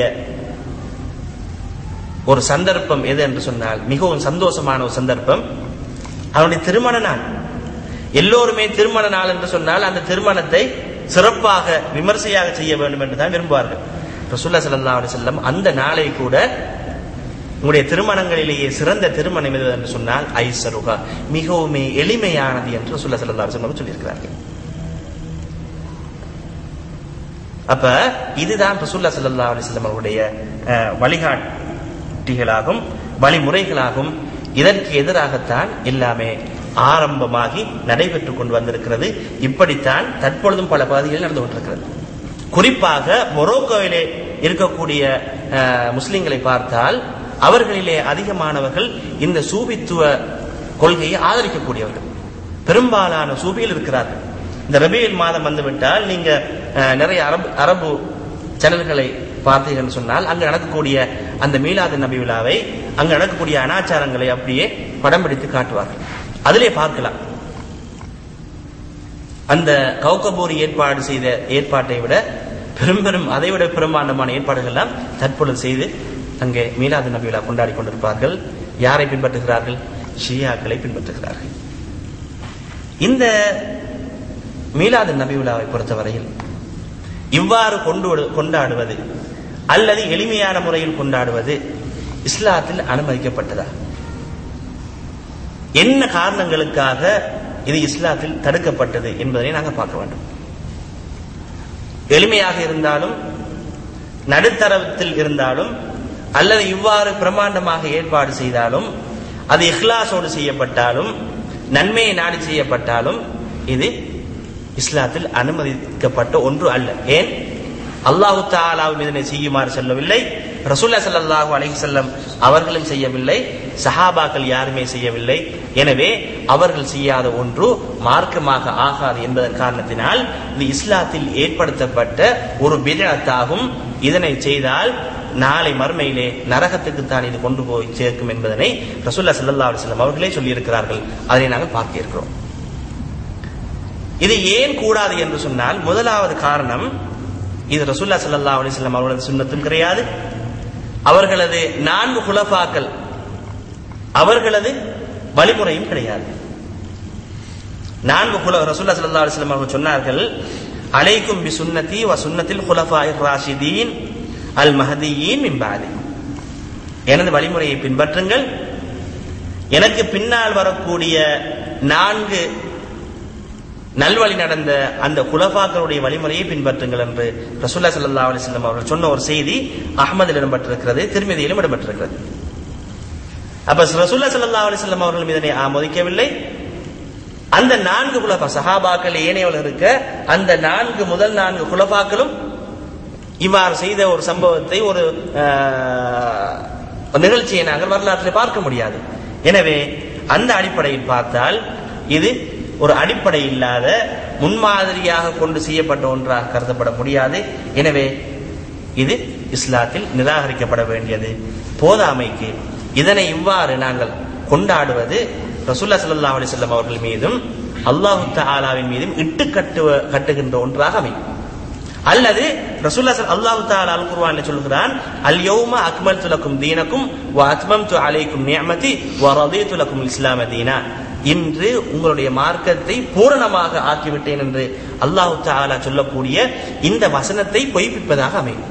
ஒரு சந்தர்ப்பம் எது என்று சொன்னால் மிகவும் சந்தோஷமான ஒரு சந்தர்ப்பம் அவனுடைய திருமண நாள் எல்லோருமே திருமண நாள் என்று சொன்னால் அந்த திருமணத்தை சிறப்பாக விமர்சையாக செய்ய வேண்டும் என்று தான் விரும்புவார்கள் ரசூல்லா ஸல்லல்லாஹு அலைஹி வஸல்லம் அந்த நாளை கூட உங்களுடைய திருமணங்களிலேயே சிறந்த திருமணம் எது என்று சொன்னால் ஐசருகா மிகவும் எளிமையானது என்று ரசூல்லா ஸல்லல்லாஹு அலைஹி வஸல்லம் சொல்லியிருக்கிறார்கள் அப்ப இதுதான் ரசூல்லா ஸல்லல்லாஹு அலைஹி வஸல்லம் அவருடைய அஹ், வழிகாட்டிகளாகும் வழிமுறைகளாகும் இதற்கு எதிராகத்தான் எல்லாமே ஆரம்பமாகி நடைபெற்றுக் கொண்டு வந்திருக்கிறது இப்படித்தான் தற்பொழுதும் பல பகுதிகளில் நடந்து கொண்டிருக்கிறது குறிப்பாக மொரோக்கோவிலே இருக்கக்கூடிய அஹ், முஸ்லிம்களை பார்த்தால் அவர்களிலே அதிகமானவர்கள் இந்த சூபித்துவ கொள்கையை ஆதரிக்கக்கூடியவர்கள் பெரும்பாலான சூபியில் இருக்கிறார்கள் இந்த ரபியல் மாதம் வந்துவிட்டால் நீங்க அஹ், நிறைய அரபு அரபு சேனல்களை பார்த்தீங்கன்னு சொன்னால் அங்கு நடக்கக்கூடிய அந்த மீலாது நபி விழாவை அங்கு நடக்கக்கூடிய அனாச்சாரங்களை அப்படியே படம் பிடித்து காட்டுவார்கள் அதிலே பார்க்கலாம் அந்த கௌகபூரி ஏற்பாடு செய்த ஏற்பாட்டை விட பெரும் பெரும் அதை விட பிரம்மாண்டமான ஏற்பாடுகள் எல்லாம் தற்பொழுது செய்து அங்கே மீலாது நபி விழா கொண்டாடி கொண்டிருப்பார்கள் யாரை பின்பற்றுகிறார்கள் ஷியாக்களை பின்பற்றுகிறார்கள் இந்த மீலாது நபி விழாவை பொறுத்தவரையில் இவ்வாறு கொண்டு கொண்டாடுவது அல்லது எளிமையான முறையில் கொண்டாடுவது இஸ்லாத்தில் அனுமதிக்கப்பட்டதா என்ன காரணங்களுக்காக இது இஸ்லாத்தில் தடுக்கப்பட்டது என்பதனை நாங்கள் பார்க்க வேண்டும் எளிமையாக இருந்தாலும் நடுத்தரத்தில் இருந்தாலும் அல்லது இவ்வாறு பிரமாண்டமாக ஏற்பாடு செய்தாலும் அது இஹ்லாஸோடு செய்யப்பட்டாலும் நன்மையை நாடி செய்யப்பட்டாலும் இது இஸ்லாத்தில் அனுமதிக்கப்பட்ட ஒன்று அல்ல ஏன் அல்லாஹு தாலாவும் இதனை செய்யுமாறு சொல்லவில்லை ரசூல்லா ஸல்லல்லாஹு அலைஹி வஸல்லம் அவர்களும் செய்யவில்லை சஹாபாக்கள் யாருமே செய்யவில்லை எனவே அவர்கள் செய்யாத ஒன்று மார்க்கமாக ஆகாது என்பதன் காரணத்தினால் இது இஸ்லாத்தில் ஏற்படுத்தப்பட்ட ஒரு பிதத்தாகும் இதனை செய்தால் நாளை மறுமையிலே நரகத்துக்கு தான் இது கொண்டு போய் சேர்க்கும் என்பதனை ரசூல்லா ஸல்லல்லாஹு அலைஹி வஸல்லம் அவர்களே சொல்லியிருக்கிறார்கள் அதனை நாங்கள் பார்க்க இருக்கிறோம் இது ஏன் கூடாது என்று சொன்னால் முதலாவது காரணம் இது ரசூல்லா ஸல்லல்லாஹு அலைஹி வஸல்லம் அவர்களது சுன்னத்தும் கிடையாது அவர்களது நான்கு குலஃபாக்கள் அவர்களது வழிமுறையும் கிடையாது நான்கு குல ரசூல்லா ஸல்லல்லாஹு அலைஹி வஸல்லம் அவர்கள் சொன்னார்கள் அலைக்கும் பி சுன்னதி வ சுன்னத்தில் குலஃபாயிர் ராஷிதீன் அல் மஹதியீன் மின் பாதி எனது வழிமுறையை பின்பற்றுங்கள் எனக்கு பின்னால் வரக்கூடிய நான்கு நல்வழி நடந்த அந்த குலஃபாக்களுடைய வழிமுறையை பின்பற்றுங்கள் என்று ரசூல்லா ஸல்லல்லாஹு அலைஹி வஸல்லம் அவர்கள் சொன்ன ஒரு செய்தி அஹ்மதில் இடம்பெற்றிருக்கிறது திருமதியிலும் இடம்பெற்றிருக்கிறது அப்ப ரசூல்லா ஸல்லல்லாஹு அலைஹி வஸல்லம் அவர்கள் இதனை ஆமோதிக்கவில்லை அந்த நான்கு குலபா சஹாபாக்கள் ஏனையவர்கள் இருக்க அந்த நான்கு முதல் நான்கு குலபாக்களும் இவ்வாறு செய்த ஒரு சம்பவத்தை ஒரு ஆஹ், ஒரு நிகழ்ச்சியை நாங்கள் வரலாற்றில் பார்க்க முடியாது எனவே அந்த அடிப்படையில் பார்த்தால் இது ஒரு அடிப்படை இல்லாத முன்மாதிரியாக கொண்டு செய்யப்பட்ட ஒன்றாக கருதப்பட முடியாது எனவே இது இஸ்லாத்தில் நிராகரிக்கப்பட வேண்டியது போதாமைக்கு இதனை இவ்வாறு நாங்கள் கொண்டாடுவது ரசூல்லா ஸல்லல்லாஹு அலைஹி வஸல்லம் அவர்கள் மீதும் அல்லாஹு தஆலாவின் மீதும் இட்டு கட்டுவ கட்டுகின்ற ஒன்றாக அமையும் அல்லது ரசூல்லா ஸல் அல்லாஹு தஆலா அல் குர்ஆனில் சொல்கிறான் அல் யௌம அக்மல்து லக்கும் தீனக்கும் வ அத்மம்து அலைக்கும் நிஅமதி வ ரதீது லக்கும் இஸ்லாம தீனா இன்று உங்களுடைய மார்க்கத்தை பூரணமாக ஆக்கிவிட்டேன் என்று அல்லாஹு தஆலா சொல்லக்கூடிய இந்த வசனத்தை பொய்ப்பிப்பதாக அமையும்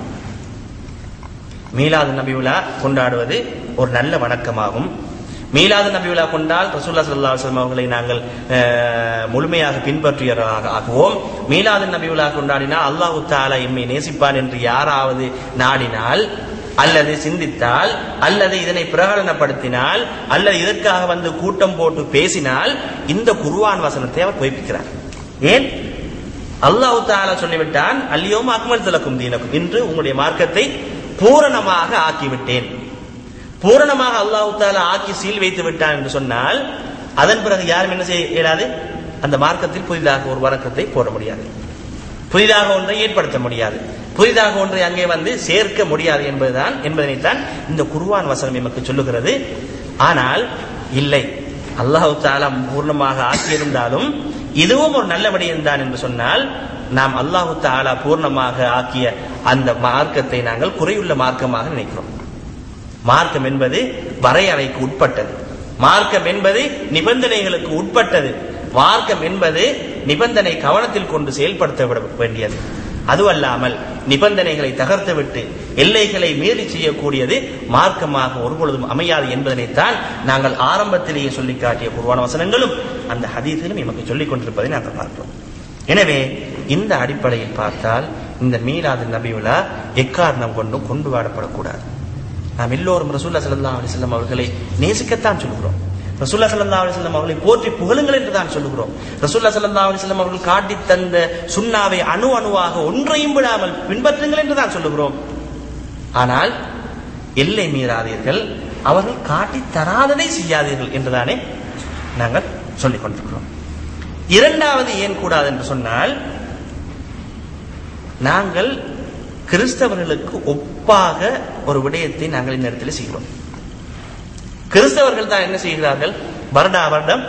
மீலாது நபி விழா கொண்டாடுவது ஒரு நல்ல வணக்கமாகும் மீலாது நபி விழா கொண்டால் ரசூல்லா ஸல்லல்லாஹு அலைஹி வஸல்லம் அவர்களை நாங்கள் அஹ், முழுமையாக பின்பற்றியவர்களாக ஆகுவோம் மீலாது நபி விழா கொண்டாடினால் அல்லாஹு தஆலா எம்மை நேசிப்பான் என்று யாராவது நாடினால் அல்லது சிந்தித்தால் அல்லது இதனை பிரகடனப்படுத்தினால் அல்லது இதற்காக வந்து கூட்டம் போட்டு பேசினால் இந்த குர்ஆன் வசனத்தை அவர் பொய்ப்பிக்கிறார் ஏன் அல்லாஹ் தாலா சொல்லிவிட்டான் அல்லியோம் அக்மல் திலக்கும் தீனக்கும் இன்று உங்களுடைய மார்க்கத்தை பூரணமாக ஆக்கிவிட்டேன் பூரணமாக அல்லாஹ் தாலா ஆக்கி சீல் வைத்து விட்டான் என்று சொன்னால் அதன் பிறகு யாரும் என்ன செய்ய இயலாது அந்த மார்க்கத்தில் புதிதாக ஒரு வணக்கத்தை போட முடியாது புதிதாக ஒன்றை ஏற்படுத்த முடியாது புதிதாக ஒன்றை அங்கே வந்து சேர்க்க முடியாது என்பதுதான் என்பதனைத்தான் இந்த குர்ஆன் வசனம் எமக்கு சொல்லுகிறது ஆனால் இல்லை அல்லாஹு தாலா பூர்ணமாக ஆக்கியிருந்தாலும் இதுவும் ஒரு நல்ல விடயம்தான் என்று சொன்னால் நாம் அல்லாஹு தாலா பூர்ணமாக ஆக்கிய அந்த மார்க்கத்தை நாங்கள் குறையுள்ள மார்க்கமாக நினைக்கிறோம் மார்க்கம் என்பது வரையறைக்கு உட்பட்டது மார்க்கம் என்பது நிபந்தனைகளுக்கு உட்பட்டது மார்க்கம் என்பது நிபந்தனை கவனத்தில் கொண்டு செயல்படுத்த விட வேண்டியது அதுவல்லாமல் நிபந்தனைகளை தகர்த்துவிட்டு எல்லைகளை மீறி செய்யக்கூடியது மார்க்கமாக ஒருபொழுதும் அமையாது என்பதனைத்தான் நாங்கள் ஆரம்பத்திலேயே சொல்லி காட்டிய குர்வான வசனங்களும் அந்த ஹதீஸிலும் எமக்கு சொல்லிக் கொண்டிருப்பதை நாங்கள் பார்க்கிறோம் எனவே இந்த அடிப்படையில் பார்த்தால் இந்த மீலாது நபி விழா எக்காரணம் கொண்டும் கொண்டு வாடப்படக்கூடாது நாம் எல்லோரும் ரசூல்லா ஸல்லல்லாஹு அலைஹி வஸல்லம் அவர்களை நேசிக்கத்தான் சொல்கிறோம் ரசூல்லா ஸல்லல்லாஹு அலைஹி வஸல்லம் அவர்களை போற்றி புகழுங்கள் என்று தான் சொல்லுகிறோம் ரசூல்லா ஸல்லல்லாஹு அலைஹி வஸல்லம் அவர்கள் காட்டி தந்த சுண்ணாவை அணு அணுவாக ஒன்றையும் விடாமல் பின்பற்றுங்கள் என்று தான் சொல்லுகிறோம் ஆனால் எல்லை மீறாதீர்கள் அவர்கள் காட்டி தராததை செய்யாதீர்கள் என்றுதானே நாங்கள் சொல்லிக் கொண்டிருக்கிறோம் இரண்டாவது ஏன் கூடாது என்று சொன்னால் நாங்கள் கிறிஸ்தவர்களுக்கு ஒப்பாக ஒரு விடயத்தை நாங்கள் இந்த இடத்துல செய்கிறோம் கிறிஸ்தவர்கள் தான் என்ன செய்கிறார்கள் வருடா வருடம்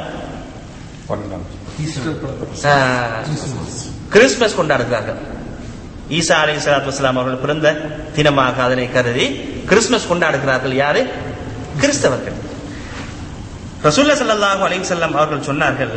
ஆஹ், கிறிஸ்துமஸ் கொண்டாடுகிறார்கள் ஈசா அலை சலாத்து வஸ்லாம் அவர்கள் பிறந்த தினமாக அதனை கருதி கிறிஸ்துமஸ் கொண்டாடுகிறார்கள் யாரு கிறிஸ்தவர்கள் ரசூல்லா ஸல்லல்லாஹு அலைஹி வஸல்லம் அவர்கள் சொன்னார்கள்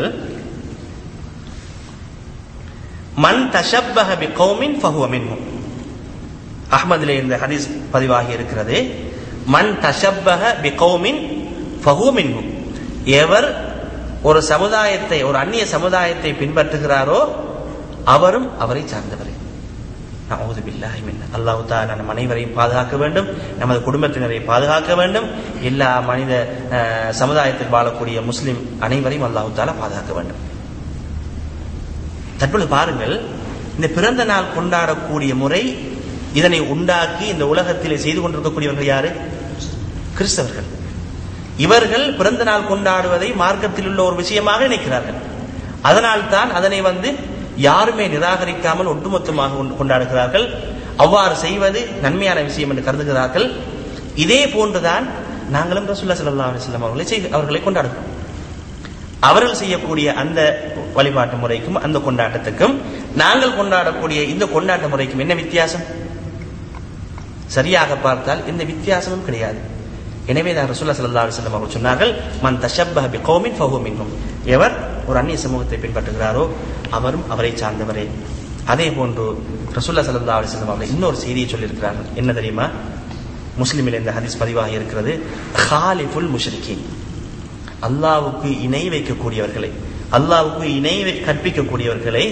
மன் தஷப்பஹ பி கௌமின் ஃபஹுவ மின்ஹும் அஹ்மதிலே இந்த ஹதீஸ் பதிவாகி இருக்கிறது மன் தஷப்பஹ பி கௌமின் ஃபஹுவ மின்ஹும் எவர் ஒரு சமுதாயத்தை ஒரு அந்நிய சமுதாயத்தை பின்பற்றுகிறாரோ அவரும் அவரை சார்ந்தவரே நவுது பில்லாஹி மின் அல்லாஹ் தஆலா நம் அனைவரையும் பாதுகாக்க வேண்டும் நமது குடும்பத்தினரை பாதுகாக்க வேண்டும் எல்லா மனித அஹ், சமுதாயத்தில் வாழக்கூடிய முஸ்லிம் அனைவரையும் அல்லாஹ் தஆலா பாதுகாக்க வேண்டும் தற்பொழுது பாருங்கள் இந்த பிறந்த நாள் கொண்டாடக்கூடிய முறை இதனை உண்டாக்கி இந்த உலகத்திலே செய்து கொண்டிருக்கக்கூடியவர்கள் யாரு கிறிஸ்தவர்கள் இவர்கள் பிறந்த நாள் கொண்டாடுவதை மார்க்கத்தில் உள்ள ஒரு விஷயமாக நினைக்கிறார்கள் அதனால் தான் அதனை வந்து யாருமே நிராகரிக்காமல் ஒட்டுமொத்தமாக கொண்டு- கொண்டாடுகிறார்கள் அவ்வாறு செய்வது நன்மையான விஷயம் என்று கருதுகிறார்கள் இதே போன்றுதான் நாங்களும் ரசூல்லா ஸல்லல்லாஹு அலைஹி வஸல்லம் அவர்களை செய்- அவர்களை கொண்டாடுகிறோம் அவர்கள் செய்யக்கூடிய அந்த வழிபாட்டு முறைக்கும் அந்த கொண்டாட்டத்துக்கும் நாங்கள் கொண்டாடக்கூடிய இந்த கொண்டாட்ட முறைக்கும் என்ன வித்தியாசம் சரியாக பார்த்தால் எந்த வித்தியாசமும் கிடையாது எனவே தான் ரசூல்லா ஸல்லல்லாஹு அலைஹி வஸல்லம் அவர்கள் சொன்னார்கள் மன் தஷப்பஹ பிகௌமின் ஃபஹுவ மின்ஹும் எவர் ஒரு அந்நிய சமூகத்தை பின்பற்றுகிறாரோ அவரும் அவரை சார்ந்தவரே அதே போன்று ரசூல்லா ஸல்லல்லாஹு அலைஹி வஸல்லம் அவர்கள் இன்னொரு செய்தியை சொல்லியிருக்கிறார்கள் என்ன தெரியுமா முஸ்லிமில் இந்த ஹதீஸ் பதிவாக இருக்கிறது ஹாலிஃபுல் முஷ்ரிகீன் அல்லாவுக்கு இணை வைக்கக்கூடியவர்களை அல்லாவுக்கு இணை வை- கற்பிக்கக்கூடியவர்களை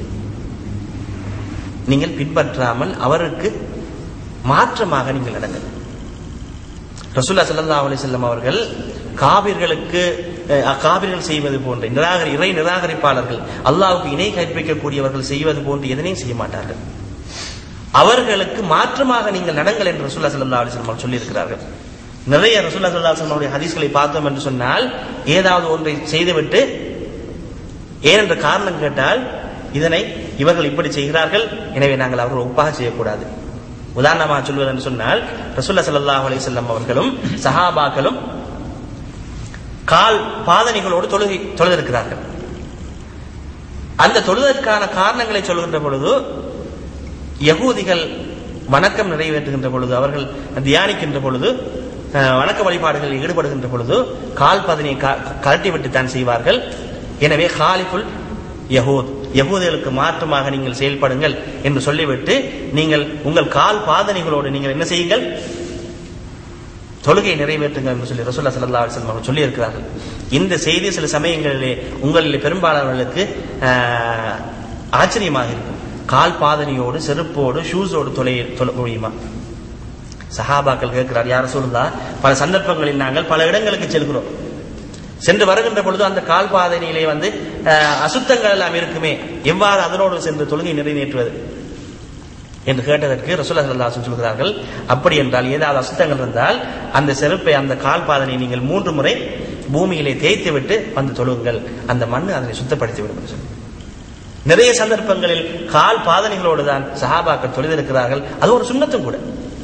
நீங்கள் பின்பற்றாமல் அவருக்கு மாற்றமாக நீங்கள் நடங்கள் ரசூல்லா ஸல்லல்லாஹு அலைஹி வஸல்லம் அவர்கள் காபிர்களுக்கு அஹ், காபிர்கள் செய்வது போன்ற நிராகரி இறை நிராகரிப்பாளர்கள் அல்லாஹ்வுக்கு இணை கற்பிக்கக்கூடியவர்கள் செய்வது போன்று எதனையும் செய்ய மாட்டார்கள் அவர்களுக்கு மாற்றமாக நீங்கள் நடங்கள் என்று ரசூல்லா ஸல்லல்லாஹு அலைஹி வஸல்லம் அவர்கள் சொல்லியிருக்கிறார்கள் நிறைய ரசூல்லா ஸல்லல்லாஹு அலைஹி வஸல்லம் அவருடைய ஹதீஸ்களை பார்த்தோம் என்று சொன்னால் ஏதாவது ஒன்றை செய்துவிட்டு ஏனென்ற காரணம் கேட்டால் இதனை இவர்கள் இப்படி செய்கிறார்கள் எனவே நாங்கள் அவர்கள் ஒப்பாக செய்யக்கூடாது உதாரணமாக சொல்வது என்று சொன்னால் ரசூல்லா ஸல்லல்லாஹு அலைஹி வஸல்லம் அவர்களும் சஹாபாக்களும் கால் பாதணிகளோடு தொழுகை தொழுதிருக்கிறார்கள் அந்த தொழுதற்கான காரணங்களை சொல்கின்ற பொழுது யகூதிகள் வணக்கம் நிறைவேற்றுகின்ற பொழுது அவர்கள் தியானிக்கின்ற பொழுது அஹ், வணக்க வழிபாடுகளில் ஈடுபடுகின்ற பொழுது கால் பதனியை கழட்டி விட்டு தான் செய்வார்கள் எனவே ஹாலிஃபுல் யஹூத் யகூதிகளுக்கு மாற்றமாக நீங்கள் செயல்படுங்கள் என்று சொல்லிவிட்டு நீங்கள் உங்கள் கால் பாதனைகளோடு நீங்கள் என்ன செய்யுங்கள் தொழுகை நிறைவேற்றுங்கள் என்று சொல்லி ரசூல்லா ஸல்லல்லாஹு அலைஹி வஸல்லம் அவர்கள் சொல்லி இருக்கிறார்கள் இந்த செய்தி சில சமயங்களிலே உங்களில் பெரும்பாலானவர்களுக்கு ஆஹ், ஆச்சரியமாக இருக்கும் கால் பாதனையோடு செருப்போடு ஷூஸோடு தொலை தொழ முடியுமா சஹாபாக்கள் கேட்கிறார் யார சொல்லுதா பல சந்தர்ப்பங்களில் நாங்கள் பல இடங்களுக்கு செல்கிறோம் சென்று வருகின்ற பொழுது அந்த கால் பாதனையிலே வந்து ஆஹ், அசுத்தங்கள் எல்லாம் இருக்குமே எவ்வாறு அதனோடு சென்று தொழுகை நிறைவேற்றுவது என்று கேட்டதற்கு ரசூல்லா ஸல்லல்லாஹு அலைஹி வஸல்லம் சொல்கிறார்கள் அப்படி என்றால் ஏதாவது அசுத்தங்கள் இருந்தால் அந்த செருப்பை அந்த கால் பாதனை நீங்கள் மூன்று முறை பூமியிலே தேய்த்து விட்டு வந்து தொழுங்கள் அந்த மண் அதனை சுத்தப்படுத்தி விடும் என்று சொல்லி நிறைய சந்தர்ப்பங்களில் கால் பாதனைகளோடு தான் சஹாபாக்கள் தொழுதிருக்கிறார்கள் அது ஒரு சுண்ணத்தும் கூட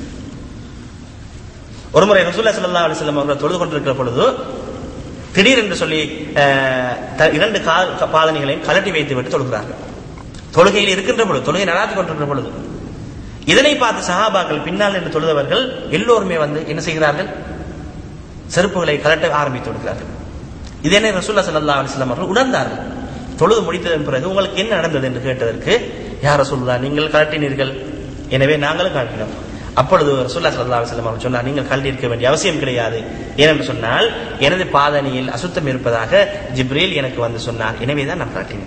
ஒருமுறை ரசூல்லா ஸல்லல்லாஹு அலைஹி வஸல்லம் அவர்கள் தொழுது கொண்டிருக்கிற பொழுது திடீரென்று சொல்லி அஹ், த- இரண்டு கால் பாதனைகளையும் கலட்டி வைத்து விட்டு தொழுகிறார்கள் தொழுகையில் இருக்கின்ற பொழுது தொழுகை நடாத்திக் கொண்டிருக்கிற பொழுது இதனை பார்த்து சஹாபாக்கள் பின்னால் என்று தொழுதவர்கள் எல்லோருமே வந்து என்ன செய்கிறார்கள் செருப்புகளை கலட்ட ஆரம்பித்து விடுகிறார்கள் இதனை ரசூல்லா ஸல்லல்லாஹு அலைஹி வஸல்லம் அவர்கள் உணர்ந்தார்கள் தொழுது முடித்ததன் பிறகு உங்களுக்கு என்ன நடந்தது என்று கேட்டதற்கு யார் ரசூலுல்லாஹ் நீங்கள் கலட்டினீர்கள் எனவே நாங்களும் கலட்டினோம் அப்பொழுது ரசூல்லா ஸல்லல்லாஹு அலைஹி வஸல்லம் அவர்கள் சொன்னார் நீங்கள் கழட்டி இருக்க வேண்டிய அவசியம் கிடையாது ஏனென்று சொன்னால் எனது பாதணியில் அசுத்தம் இருப்பதாக ஜிப்ரீல் எனக்கு வந்து சொன்னார் எனவே தான் நான் கலட்டினேன்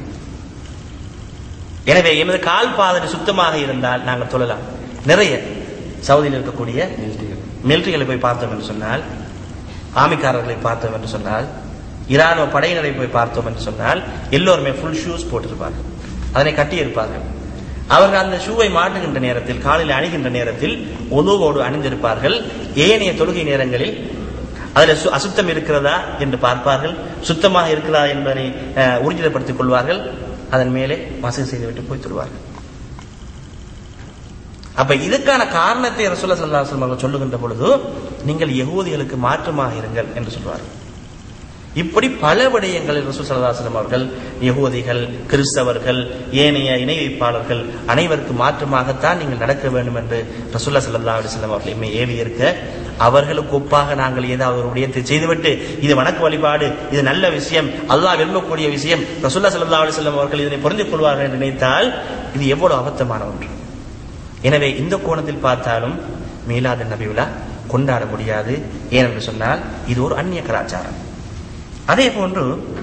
எனவே எமது கால் பாதனை சுத்தமாக இருந்தால் நாங்கள் தொழலாம் நிறைய சவுதியில் இருக்கக்கூடிய மிலிட்டரிகளை போய் பார்த்தோம் என்று சொன்னால் ஆமிக்காரர்களை பார்த்தோம் என்று சொன்னால் இராணுவ படையினரை போய் பார்த்தோம் என்று சொன்னால் எல்லோருமே ஃபுல் ஷூஸ் போட்டிருப்பார்கள் அதனை கட்டி இருப்பார்கள் அவர்கள் அந்த ஷூவை மாட்டுகின்ற நேரத்தில் காலில் அணிகின்ற நேரத்தில் ஒலுவோடு அணிந்திருப்பார்கள் ஏனைய தொழுகை நேரங்களில் அதில் சு- அசுத்தம் இருக்கிறதா என்று பார்ப்பார்கள் சுத்தமாக இருக்கிறதா என்பதை அஹ், ஊர்ஜிதப்படுத்திக் கொள்வார்கள் அதன் மேலே மசகு செய்துவிட்டு போய் தொழுவார்கள் அப்ப இதுக்கான காரணத்தை ரசூல்லா ஸல்லல்லாஹு அலைஹி வஸல்லம் அவர்கள் சொல்லுகின்ற பொழுது நீங்கள் யகூதிகளுக்கு மாற்றமாக இருங்கள் என்று சொல்வார்கள் இப்படி பல விடயங்களில் ரசூல் ஸல்லல்லாஹு அலைஹி வஸல்லம் அவர்கள் யகூதிகள் கிறிஸ்தவர்கள் ஏனைய இணை வைப்பாளர்கள் அனைவருக்கு மாற்றமாகத்தான் நீங்கள் நடக்க வேண்டும் என்று ரசூல்லா ஸல்லல்லாஹு அலைஹி வஸல்லம் அவர்கள் எம்மை ஏவி இருக்க அவர்களுக்கு ஒப்பாக நாங்கள் ஏதாவது ஒரு விடயத்தை செய்துவிட்டு இது வணக்க வழிபாடு இது நல்ல விஷயம் அல்லாஹ் விரும்பக்கூடிய விஷயம் ரசூல்லா ஸல்லல்லாஹு அலைஹி வஸல்லம் அவர்கள் இதனை புரிந்து கொள்வார்கள் என்று நினைத்தால் இது எவ்வளவு அபத்தமான ஒன்று எனவே இந்த கோணத்தில் பார்த்தாலும் மீலாது நபி விழா கொண்டாட முடியாது ஏனென்று சொன்னால் இது ஒரு அந்நிய கலாச்சாரம் அதே போன்று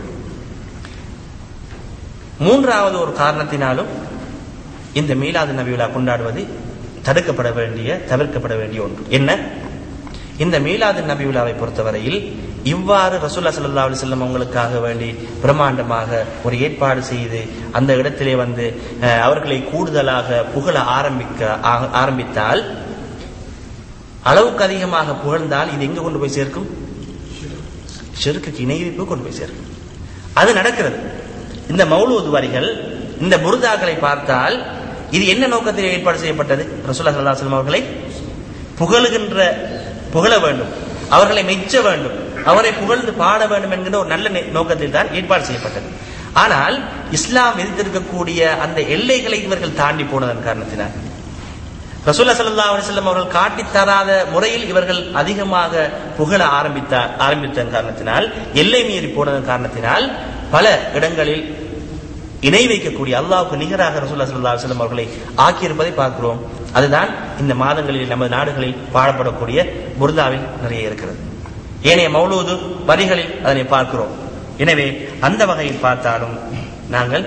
மூன்றாவது ஒரு காரணத்தினாலும் இந்த மீலாது நபி விழா கொண்டாடுவது தடுக்கப்பட வேண்டிய தவிர்க்கப்பட வேண்டிய ஒன்று என்ன இந்த மீலாது நபி விழாவை பொறுத்தவரையில் இவ்வாறு ரசூல்லா ஸல்லல்லாஹு அலைஹி வஸல்லம் அவங்களுக்காக வேண்டி பிரம்மாண்டமாக ஒரு ஏற்பாடு செய்து அந்த இடத்திலே வந்து அஹ், அவர்களை கூடுதலாக புகழ ஆரம்பிக்க ஆ- ஆரம்பித்தால் அளவுக்கு அதிகமாக புகழ்ந்தால் இது எங்க கொண்டு போய் சேர்க்கும் ஷிர்க்குக்கு இணைவிப்பு கொண்டு போய் சேர்க்கும் அது நடக்கிறது இந்த மௌலூத் வரிகள் இந்த புருதாக்களை பார்த்தால் இது என்ன நோக்கத்தில் ஏற்பாடு செய்யப்பட்டது ரசூல்லா ஸல்லல்லாஹு அலைஹி வஸல்லம் அவர்களை புகழுகின்ற புகழ வேண்டும் அவர்களை மெச்ச வேண்டும் அவரை புகழ்ந்து பாட வேண்டும் என்கிற ஒரு நல்ல நே- நோக்கத்தில் தான் ஏற்பாடு செய்யப்பட்டது ஆனால் இஸ்லாம் விதித்திருக்கக்கூடிய அந்த எல்லைகளை இவர்கள் தாண்டி போனதன் காரணத்தினால் ரசூல்லா ஸல்லல்லாஹு அலைஹி வஸல்லம் அவர்கள் காட்டித் தராத முறையில் இவர்கள் அதிகமாக புகழ ஆரம்பித்த ஆரம்பித்த காரணத்தினால் எல்லை மீறி போனதன் காரணத்தினால் பல இடங்களில் இணை வைக்கக்கூடிய அல்லாஹ்வுக்கு நிகராக ரசூல்லா ஸல்லல்லாஹு அலைஹி வஸல்லம் அவர்களை ஆக்கியிருப்பதை பார்க்கிறோம் அதுதான் இந்த மாதங்களில் நமது நாடுகளில் பாடப்படக்கூடிய புர்தாவில் நிறைய இருக்கிறது ஏனைய மௌலூது வரிகளில் அதனை பார்க்கிறோம் எனவே அந்த வகையில் பார்த்தாலும் நாங்கள்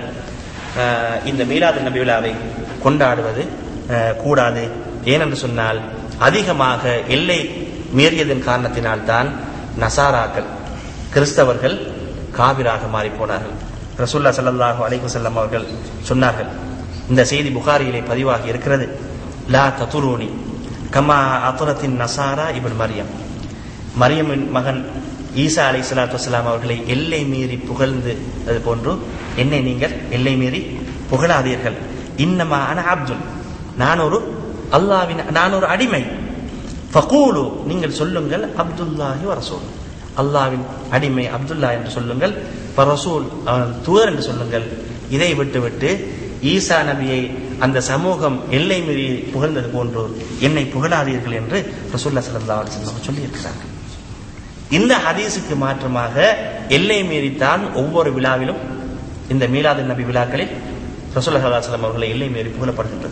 ஆஹ், இந்த மீலாது நபி விழாவை கொண்டாடுவது ஆஹ், கூடாது ஏனென்று சொன்னால் அதிகமாக எல்லை மீறியதன் காரணத்தினால் தான் நசாராக்கள் கிறிஸ்தவர்கள் காபிராக மாறி போனார்கள் ரசூல்லா ஸல்லல்லாஹு அலைஹி வஸல்லம் அவர்கள் சொன்னார்கள் இந்த செய்தி புகாரியிலே பதிவாகி இருக்கிறது லா ததுரூனி கமா அத்துரத்தின் நசாரா இப்னு மரியம் மரியமின் மகன் ஈசா அலை சலாத்து வசலாம் அவர்களை எல்லை மீறி புகழ்ந்து அது போன்று என்னை நீங்கள் எல்லை மீறி புகழாதீர்கள் இன்னமா அன அப்துல் நான் ஒரு அல்லாவின் நான் ஒரு அடிமை ஃபகூலு நீங்கள் சொல்லுங்கள் அப்துல்லாஹி வரசூல் அல்லாவின் அடிமை அப்துல்லா என்று சொல்லுங்கள் ரசூல் அவன் தூதர் என்று சொல்லுங்கள் இதை விட்டுவிட்டு ஈசா நபியை அந்த சமூகம் எல்லை மீறி புகழ்ந்தது போன்று என்னை புகழாதீர்கள் என்று ரசூல்லா ஸல்லல்லாஹு அலைஹி வஸல்லம் சொல்லியிருக்கிறார்கள் இந்த ஹதீஸுக்கு மாற்றமாக எல்லை மீறித்தான் ஒவ்வொரு விழாவிலும் இந்த மீலாது நபி விழாக்களில் ரசூல்லா ஸல்லல்லாஹு அலைஹி வஸல்லம் அவர்களை எல்லை மீறி புகழப்படுகின்றது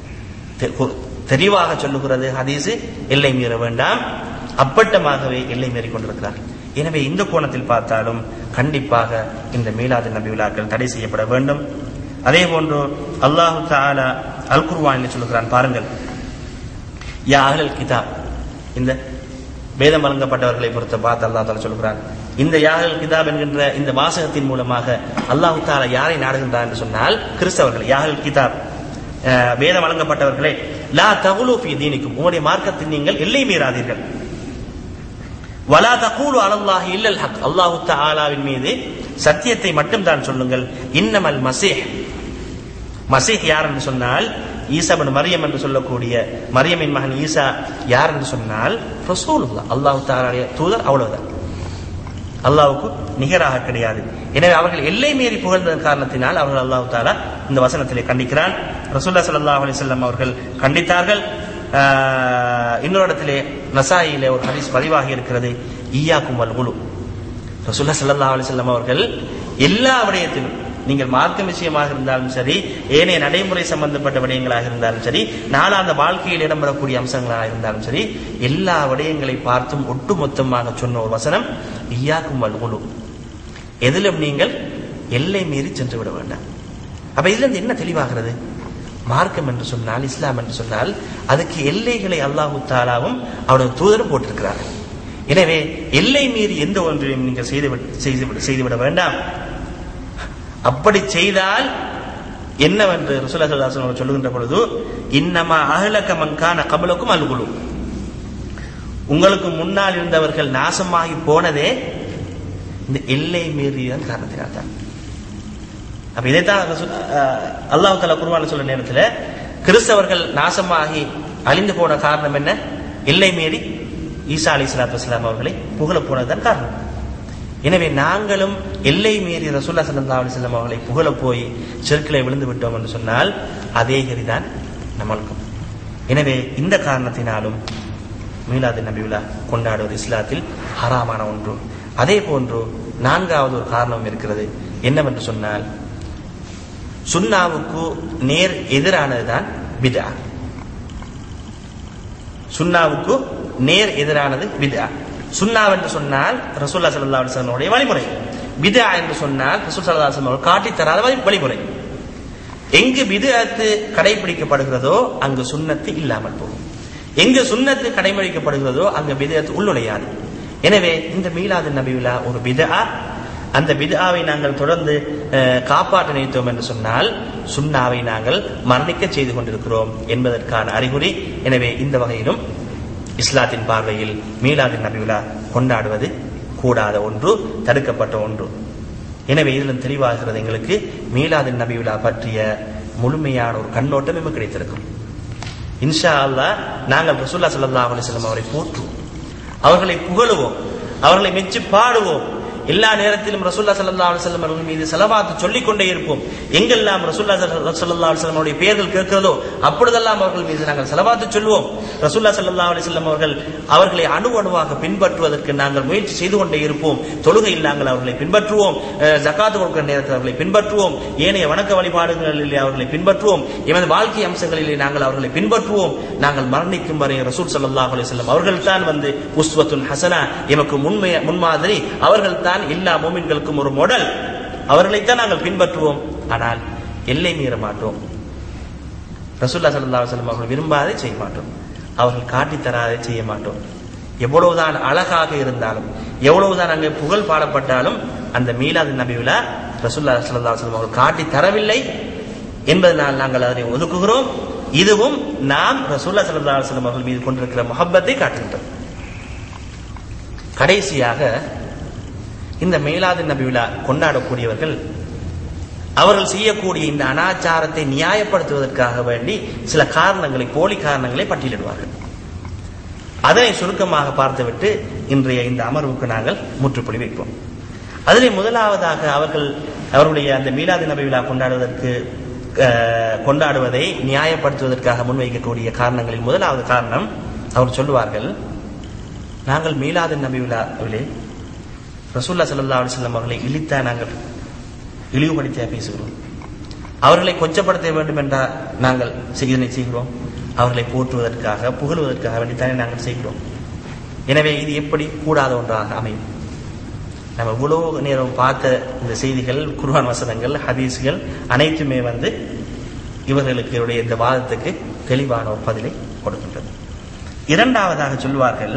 தெ- கு- தெளிவாக சொல்லுகிறது ஹதீஸ் எல்லை மீற வேண்டாம் அப்பட்டமாகவே எல்லை மீறி கொண்டிருக்கிறார் எனவே இந்த கோணத்தில் பார்த்தாலும் கண்டிப்பாக இந்த மீலாது நபி விழாக்கள் தடை செய்யப்பட வேண்டும் அதே போன்று அல்லாஹு தஆலா அல் குர்ஆனில் சொல்லுகிறான் பாருங்கள் யா அஹ்லல் கிதாப் இந்த வேதம் வழங்கப்பட்டவர்களை பொறுத்த பார்த்து அல்லாஹ் தாலா சொல்கிறான் இந்த யாகல் கிதாப் என்கின்ற இந்த வாசகத்தின் மூலமாக அல்லாஹு தாலா யாரை நாடுகின்றார் என்று சொன்னால் கிறிஸ்தவர்கள் யாகல் கிதாப் அஹ், வேதம் வழங்கப்பட்டவர்களே லா தகுலு ஃபீ தீனிக்கும் உங்களுடைய மார்க்கத்தில் நீங்கள் எல்லை மீறாதீர்கள் வலா தகூலு அலல்லாஹி இல்லல் ஹக் அல்லாஹு தஆலாவின் மீது சத்தியத்தை மட்டும் தான் சொல்லுங்கள் இன்னமல் மசீஹ் மசீஹ் யார் என்று சொன்னால் ஈசா பின் மரியம் என்று சொல்லக்கூடிய மரியமின் மகன் ஈசா யார் என்று சொன்னால் ரசூலுல்லாஹ் அல்லாஹ் தஆலாவுடைய தூதர் அவ்வளவுதான் அல்லாஹ்வுக்கு நிகராக கிடையாது எனவே அவர்கள் எல்லை மீறி புகழ்ந்ததன் காரணத்தினால் அவர்கள் அல்லாஹ் தாலா இந்த வசனத்திலே கண்டிக்கிறான் ரசூல்லா ஸல்லல்லாஹு அலைஹி வஸல்லம் அவர்கள் கண்டித்தார்கள் ஆஹ், இன்னொரு இடத்திலே நசாயிலே ஒரு ஹதீஸ் பதிவாகி இருக்கிறது ஈயாக்கும் வல் குலு ரசூல்லா ஸல்லல்லாஹு அலைஹி வஸல்லம் அவர்கள் எல்லா விடயத்திலும் நீங்கள் மார்க்க விஷயமாக இருந்தாலும் சரி ஏனைய நடைமுறை சம்பந்தப்பட்ட விடயங்களாக இருந்தாலும் சரி நாளாந்த வாழ்க்கையில் இடம்பெறக்கூடிய அம்சங்களாக இருந்தாலும் சரி எல்லா விடயங்களை பார்த்தும் ஒட்டுமொத்தமாக சொன்ன ஒரு வசனம் ஈயாக்கும் வல்குலு எதிலும் நீங்கள் எல்லை மீறி சென்று விட வேண்டாம் அப்ப இதுல இருந்து என்ன தெளிவாகிறது மார்க்கம் என்று சொன்னால் இஸ்லாம் என்று சொன்னால் அதுக்கு எல்லைகளை அல்லாஹு தாலாவும் அவருடைய தூதரும் போட்டிருக்கிறார்கள் எனவே எல்லை மீறி எந்த ஒன்றையும் நீங்கள் செய்து செய்துவிட செய்துவிட வேண்டாம் அப்படி செய்தால் என்னவென்று ரசூலுல்லாஹி ஸல்லல்லாஹு அலைஹி வஸல்லம் சொல்லுகின்ற பொழுது இன்னமா அஹ்லக மன் கான கபலக்கும் அல்குலு உங்களுக்கு முன்னால் இருந்தவர்கள் நாசமாகி போனதே இந்த எல்லை மீறியதன் காரணத்தினால் தான் அப்ப இதைத்தான் ரசூல்- அஹ் அல்லாஹ் தஆலா குர்ஆன்ல சொல்ற நேரத்துல கிறிஸ்தவர்கள் நாசமாகி அழிந்து போன காரணம் என்ன எல்லை மீறி ஈசா அலைஹிஸ்ஸலாத்து வஸலாம் அவர்களை புகழ போனதுதான் காரணம் எனவே நாங்களும் எல்லை மீறி ரசூல்லா ஸல்லல்லாஹு அலைஹி வஸல்லம் அவர்களை புகழ போய் செருக்கிலே விழுந்து விட்டோம் என்று சொன்னால் அதே கதிதான் நம்மளுக்கும் எனவே இந்த காரணத்தினாலும் மீலாது நபி விழா கொண்டாடுவது இஸ்லாத்தில் ஹராமான ஒன்று அதே போன்று நான்காவது ஒரு காரணம் இருக்கிறது என்னவென்று சொன்னால் சுன்னாவுக்கு நேர் எதிரானதுதான் பிதா சுன்னாவுக்கு நேர் எதிரானது பிதா சுன்னா என்று சொன்னால் ரசூல்லா ஸல்லல்லாஹு அலைஹி வஸல்லம் உடைய வழிமுறை பிதா என்று சொன்னால் ரசூல் ஸல்லல்லாஹு அலைஹி வஸல்லம் அவர்கள் காட்டித் தராத வழி- வழிமுறை எங்கு பிதஅத்து கடைபிடிக்கப்படுகிறதோ அங்கு சுன்னத்து இல்லாமல் போகும் எங்கு சுன்னத்து கடைபிடிக்கப்படுகிறதோ அங்கு பிதஅத்து உள்நுழையாது எனவே இந்த மீலாது நபி விழா ஒரு பிதா அந்த பிதாவை நாங்கள் தொடர்ந்து அஹ், காப்பாற்ற நினைத்தோம் என்று சொன்னால் சுன்னாவை நாங்கள் மரணிக்க செய்து கொண்டிருக்கிறோம் என்பதற்கான அறிகுறி எனவே இந்த வகையிலும் இஸ்லாத்தின் பார்வையில் மீலாது நபி விழா கொண்டாடுவது கூடாத ஒன்று தடுக்கப்பட்ட ஒன்று எனவே இதிலும் தெளிவாகிறது எங்களுக்கு மீலாது நபி விழா பற்றிய முழுமையான ஒரு கண்ணோட்டம் நமக்கு கிடைத்திருக்கும் இன்ஷா அல்லாஹ் நாங்கள் ரசூல்லா ஸல்லல்லாஹு அலைஹி வஸல்லம் அவரை போற்றுவோம் அவர்களை புகழுவோம் அவர்களை மெச்சு பாடுவோம் எல்லா நேரத்திலும் ரசூல்லா ஸல்லல்லாஹு அலைஹி வஸல்லம் அவர்கள் மீது ஸலவாத் சொல்லிக் கொண்டே இருப்போம் எங்கெல்லாம் ரசூல்லா ஸல்லல்லாஹு அலைஹி வஸல்லம் அவருடைய பெயர்கள் கேட்கிறதோ அப்பொழுதெல்லாம் அவர்கள் மீது நாங்கள் ஸலவாத் சொல்லுவோம் ரசூல்லா ஸல்லல்லாஹு அலைஹி வஸல்லம் அவர்கள் அவர்களை அணு அணுவாக பின்பற்றுவதற்கு நாங்கள் முயற்சி செய்து கொண்டே இருப்போம் தொழுகையில் நாங்கள் அவர்களை பின்பற்றுவோம் அஹ், ஜகாத் கொடுக்கிற நேரத்தில் அவர்களை பின்பற்றுவோம் ஏனைய வணக்க வழிபாடுகளிலே அவர்களை பின்பற்றுவோம் எமது வாழ்க்கை அம்சங்களிலே நாங்கள் அவர்களை பின்பற்றுவோம் நாங்கள் மரணிக்கும் வரை ரசூல் ஸல்லல்லாஹு அலைஹி வஸல்லம் அவர்கள் தான் வந்து உஸ்வத்துன் ஹசனா எமக்கு முன்மைய முன்மாதிரி அவர்கள் தான் எல்லா மூமின்களுக்கும் ஒரு மாடல் அவர்களைத்தான் நாங்கள் பின்பற்றுவோம் ஆனால் எல்லை மீற மாட்டோம் ரசூல்லா ஸல்லல்லாஹு அலைஹி வஸல்லம் அவர்கள் விரும்பாதே செய்ய மாட்டோம் அவர்கள் காட்டித் தராதே செய்ய மாட்டோம் எவ்வளவுதான் அழகாக இருந்தாலும் எவ்வளவுதான் அங்கே புகழ் பாடப்பட்டாலும் அந்த மீலாது நபி விழா ரசூல்லா ஸல்லல்லாஹு அலைஹி வஸல்லம் அவர்கள் காட்டி தரவில்லை என்பதனால் நாங்கள் அதனை ஒதுக்குகிறோம் இதுவும் நாம் ரசூல்லா ஸல்லல்லாஹு அலைஹி வஸல்லம் அவர்கள் மீது கொண்டிருக்கிற முஹப்பத்தை காட்டுகின்றோம் கடைசியாக இந்த மேலாது நபி விழா கொண்டாடக்கூடியவர்கள் அவர்கள் செய்யக்கூடிய இந்த அனாச்சாரத்தை நியாயப்படுத்துவதற்காக வேண்டி சில காரணங்களை போலி காரணங்களை பட்டியலிடுவார்கள் அதனை சுருக்கமாக பார்த்துவிட்டு இன்றைய இந்த அமர்வுக்கு நாங்கள் முற்றுப்புள்ளி வைப்போம் அதிலே முதலாவதாக அவர்கள் அவருடைய அந்த மீலாது நபி விழா கொண்டாடுவதற்கு அஹ், கொண்டாடுவதை நியாயப்படுத்துவதற்காக முன்வைக்கக்கூடிய காரணங்களில் முதலாவது காரணம் அவர் சொல்லுவார்கள் நாங்கள் மீலாது நபி விழாவிலே ரசூல்லா ஸல்லல்லாஹு அலைஹி வஸல்லம் அவர்களை இழித்தா நாங்கள் இழிவுபடுத்தியா பேசுகிறோம் அவர்களை கொச்சப்படுத்த வேண்டும் என்றால் நாங்கள் இதனை செய்கிறோம் அவர்களை போற்றுவதற்காக புகழுவதற்காக வேண்டித்தானே நாங்கள் செய்கிறோம் எனவே இது எப்படி கூடாத ஒன்றாக அமையும் நம்ம இவ்வளவு நேரம் பார்த்த இந்த செய்திகள் குர்ஆன் வசனங்கள் ஹதீஸ்கள் அனைத்துமே வந்து இவர்களுக்கு இவருடைய இந்த வாதத்துக்கு தெளிவான ஒரு பதிலை கொடுக்கின்றது இரண்டாவதாக சொல்வார்கள்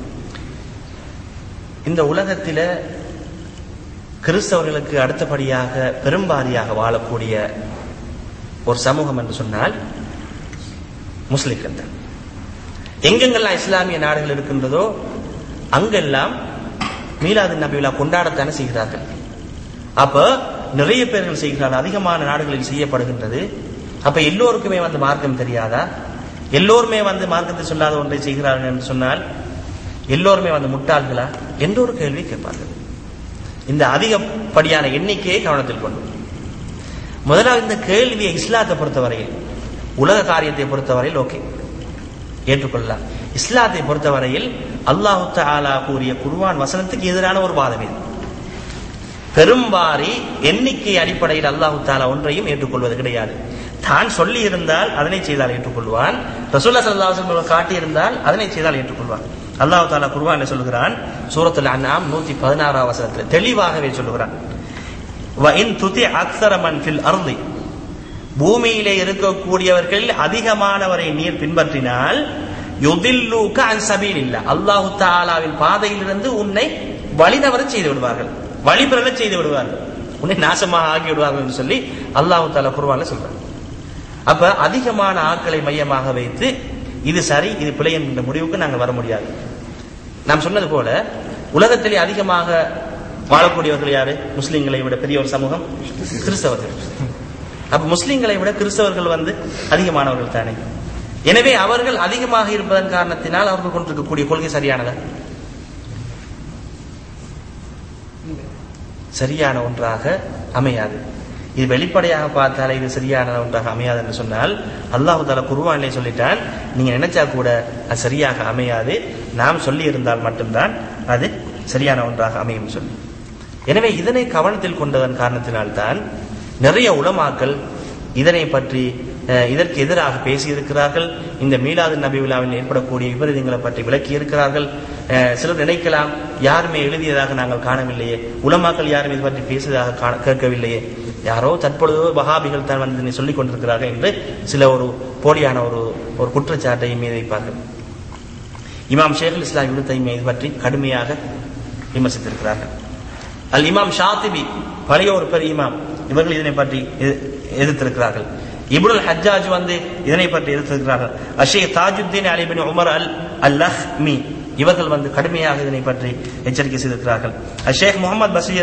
இந்த உலகத்தில கிறிஸ்தவர்களுக்கு அடுத்தபடியாக பெரும்பாதியாக வாழக்கூடிய ஒரு சமூகம் என்று சொன்னால் முஸ்லிம்கள் தான் எங்கெங்கெல்லாம் இஸ்லாமிய நாடுகள் இருக்கின்றதோ அங்கெல்லாம் மீலாது நபி விழா கொண்டாடத்தானே செய்கிறார்கள் அப்ப நிறைய பேர்கள் செய்கிறார்கள் அதிகமான நாடுகளில் செய்யப்படுகின்றது அப்ப எல்லோருக்குமே வந்து மார்க்கம் தெரியாதா எல்லோருமே வந்து மார்க்கத்தை சொல்லாத ஒன்றை செய்கிறார்கள் என்று சொன்னால் எல்லோருமே வந்து முட்டாள்களா என்ற ஒரு கேள்வி கேட்பார்கள் இந்த அதிகப்படியான எண்ணிக்கையை கவனத்தில் கொண்டு முதலாவது இந்த கேள்வியை இஸ்லாத்தை பொறுத்தவரையில் உலக காரியத்தை பொறுத்தவரையில் ஓகே ஏற்றுக்கொள்ளலாம் இஸ்லாத்தை பொறுத்தவரையில் அல்லாஹு தஆலா கூறிய குர்ஆன் வசனத்துக்கு எதிரான ஒரு வாதம் இது பெரும்பாரி எண்ணிக்கை அடிப்படையில் அல்லாஹு தாலா ஒன்றையும் ஏற்றுக்கொள்வது கிடையாது தான் சொல்லி இருந்தால் அதனை செய்தால் ஏற்றுக்கொள்வான் ரசூல்லா ஸல்லல்லாஹு அலைஹி வஸல்லம் காட்டி இருந்தால் அதனை செய்தால் ஏற்றுக்கொள்வான் அல்லாஹ் தாலா குர்ஆனில் சொல்கிறான் சூரத்துல் அன்ஆம் 116 வசனத்தில் தெளிவாகவே சொல்கிறான் வ இன் துதி அக்ஸர மன் ஃபில் அர்தி பூமியிலே இருக்கக்கூடியவர்கள் அதிகமானவரை நீர் பின்பற்றினால் யுதில்லூக அன் சபீலில்லா அல்லாஹு தஆலாவின் பாதையிலிருந்து உன்னை வழிதவர செய்து விடுவார்கள் வழிபெறல செய்து விடுவார்கள் உன்னை நாசமாக ஆக்கி விடுவார்கள் என்று சொல்லி அல்லாஹு தாலா குர்ஆன்ல சொல்றான் அப்ப அதிகமான ஆட்களை மையமாக வைத்து இது சரி இது பிழை என்கின்ற முடிவுக்கு நாங்கள் வர முடியாது நாம் சொன்னது போல உலகத்திலே அதிகமாக வாழக்கூடியவர்கள் யாரு முஸ்லிம்களை விட பெரிய ஒரு சமூகம் கிறிஸ்தவர்கள் அப்ப முஸ்லிம்களை விட கிறிஸ்தவர்கள் வந்து அதிகமானவர்கள் தானே எனவே அவர்கள் அதிகமாக இருப்பதன் காரணத்தினால் அவர்கள் கொண்டிருக்கக்கூடிய கொள்கை சரியானதா சரியான ஒன்றாக அமையாது இது வெளிப்படையாக பார்த்தாலே இது சரியான ஒன்றாக அமையாது என்று சொன்னால் அல்லாஹு தாலா குருவானிலே சொல்லிட்டான் நீங்க நினைச்சா கூட அது சரியாக அமையாது நாம் சொல்லி இருந்தால் மட்டும்தான் அது சரியான ஒன்றாக அமையும் சொல்லி எனவே இதனை கவனத்தில் கொண்டதன் காரணத்தினால்தான் நிறைய உலமாக்கள் இதனை பற்றி அஹ், இதற்கு எதிராக பேசியிருக்கிறார்கள் இந்த மீலாது நபி விழாவில் ஏற்படக்கூடிய விபரீதங்களை பற்றி விளக்கி இருக்கிறார்கள் அஹ், சிலர் நினைக்கலாம் யாருமே எழுதியதாக நாங்கள் காணவில்லையே உலமாக்கள் யாரும் இது பற்றி பேசியதாக காண- கேட்கவில்லையே யாரோ தற்பொழுது வஹாபிகள் தான் வந்து இதனை சொல்லிக் கொண்டிருக்கிறார்கள் என்று சில ஒரு போலியான ஒரு ஒரு குற்றச்சாட்டை மீது வைப்பார்கள் இமாம் ஷேகுல் இஸ்லாம் இப்னு தைமியா இது பற்றி கடுமையாக விமர்சித்திருக்கிறார்கள் அல் இமாம் ஷாத்திபி பழைய ஒரு பெரிய இமாம் இவர்கள் இதனை பற்றி எதி- எதிர்த்திருக்கிறார்கள் இப்னுல் ஹஜ்ஜாஜ் வந்து இதனை பற்றி எதிர்த்திருக்கிறார்கள் அஷேக் தாஜுத்தீன் அலி பின் உமர் அல் அல்லஹ்மி இவர்கள் வந்து கடுமையாக இதனை பற்றி எச்சரிக்கை செய்திருக்கிறார்கள் அஷேக் முகமது பஷீர்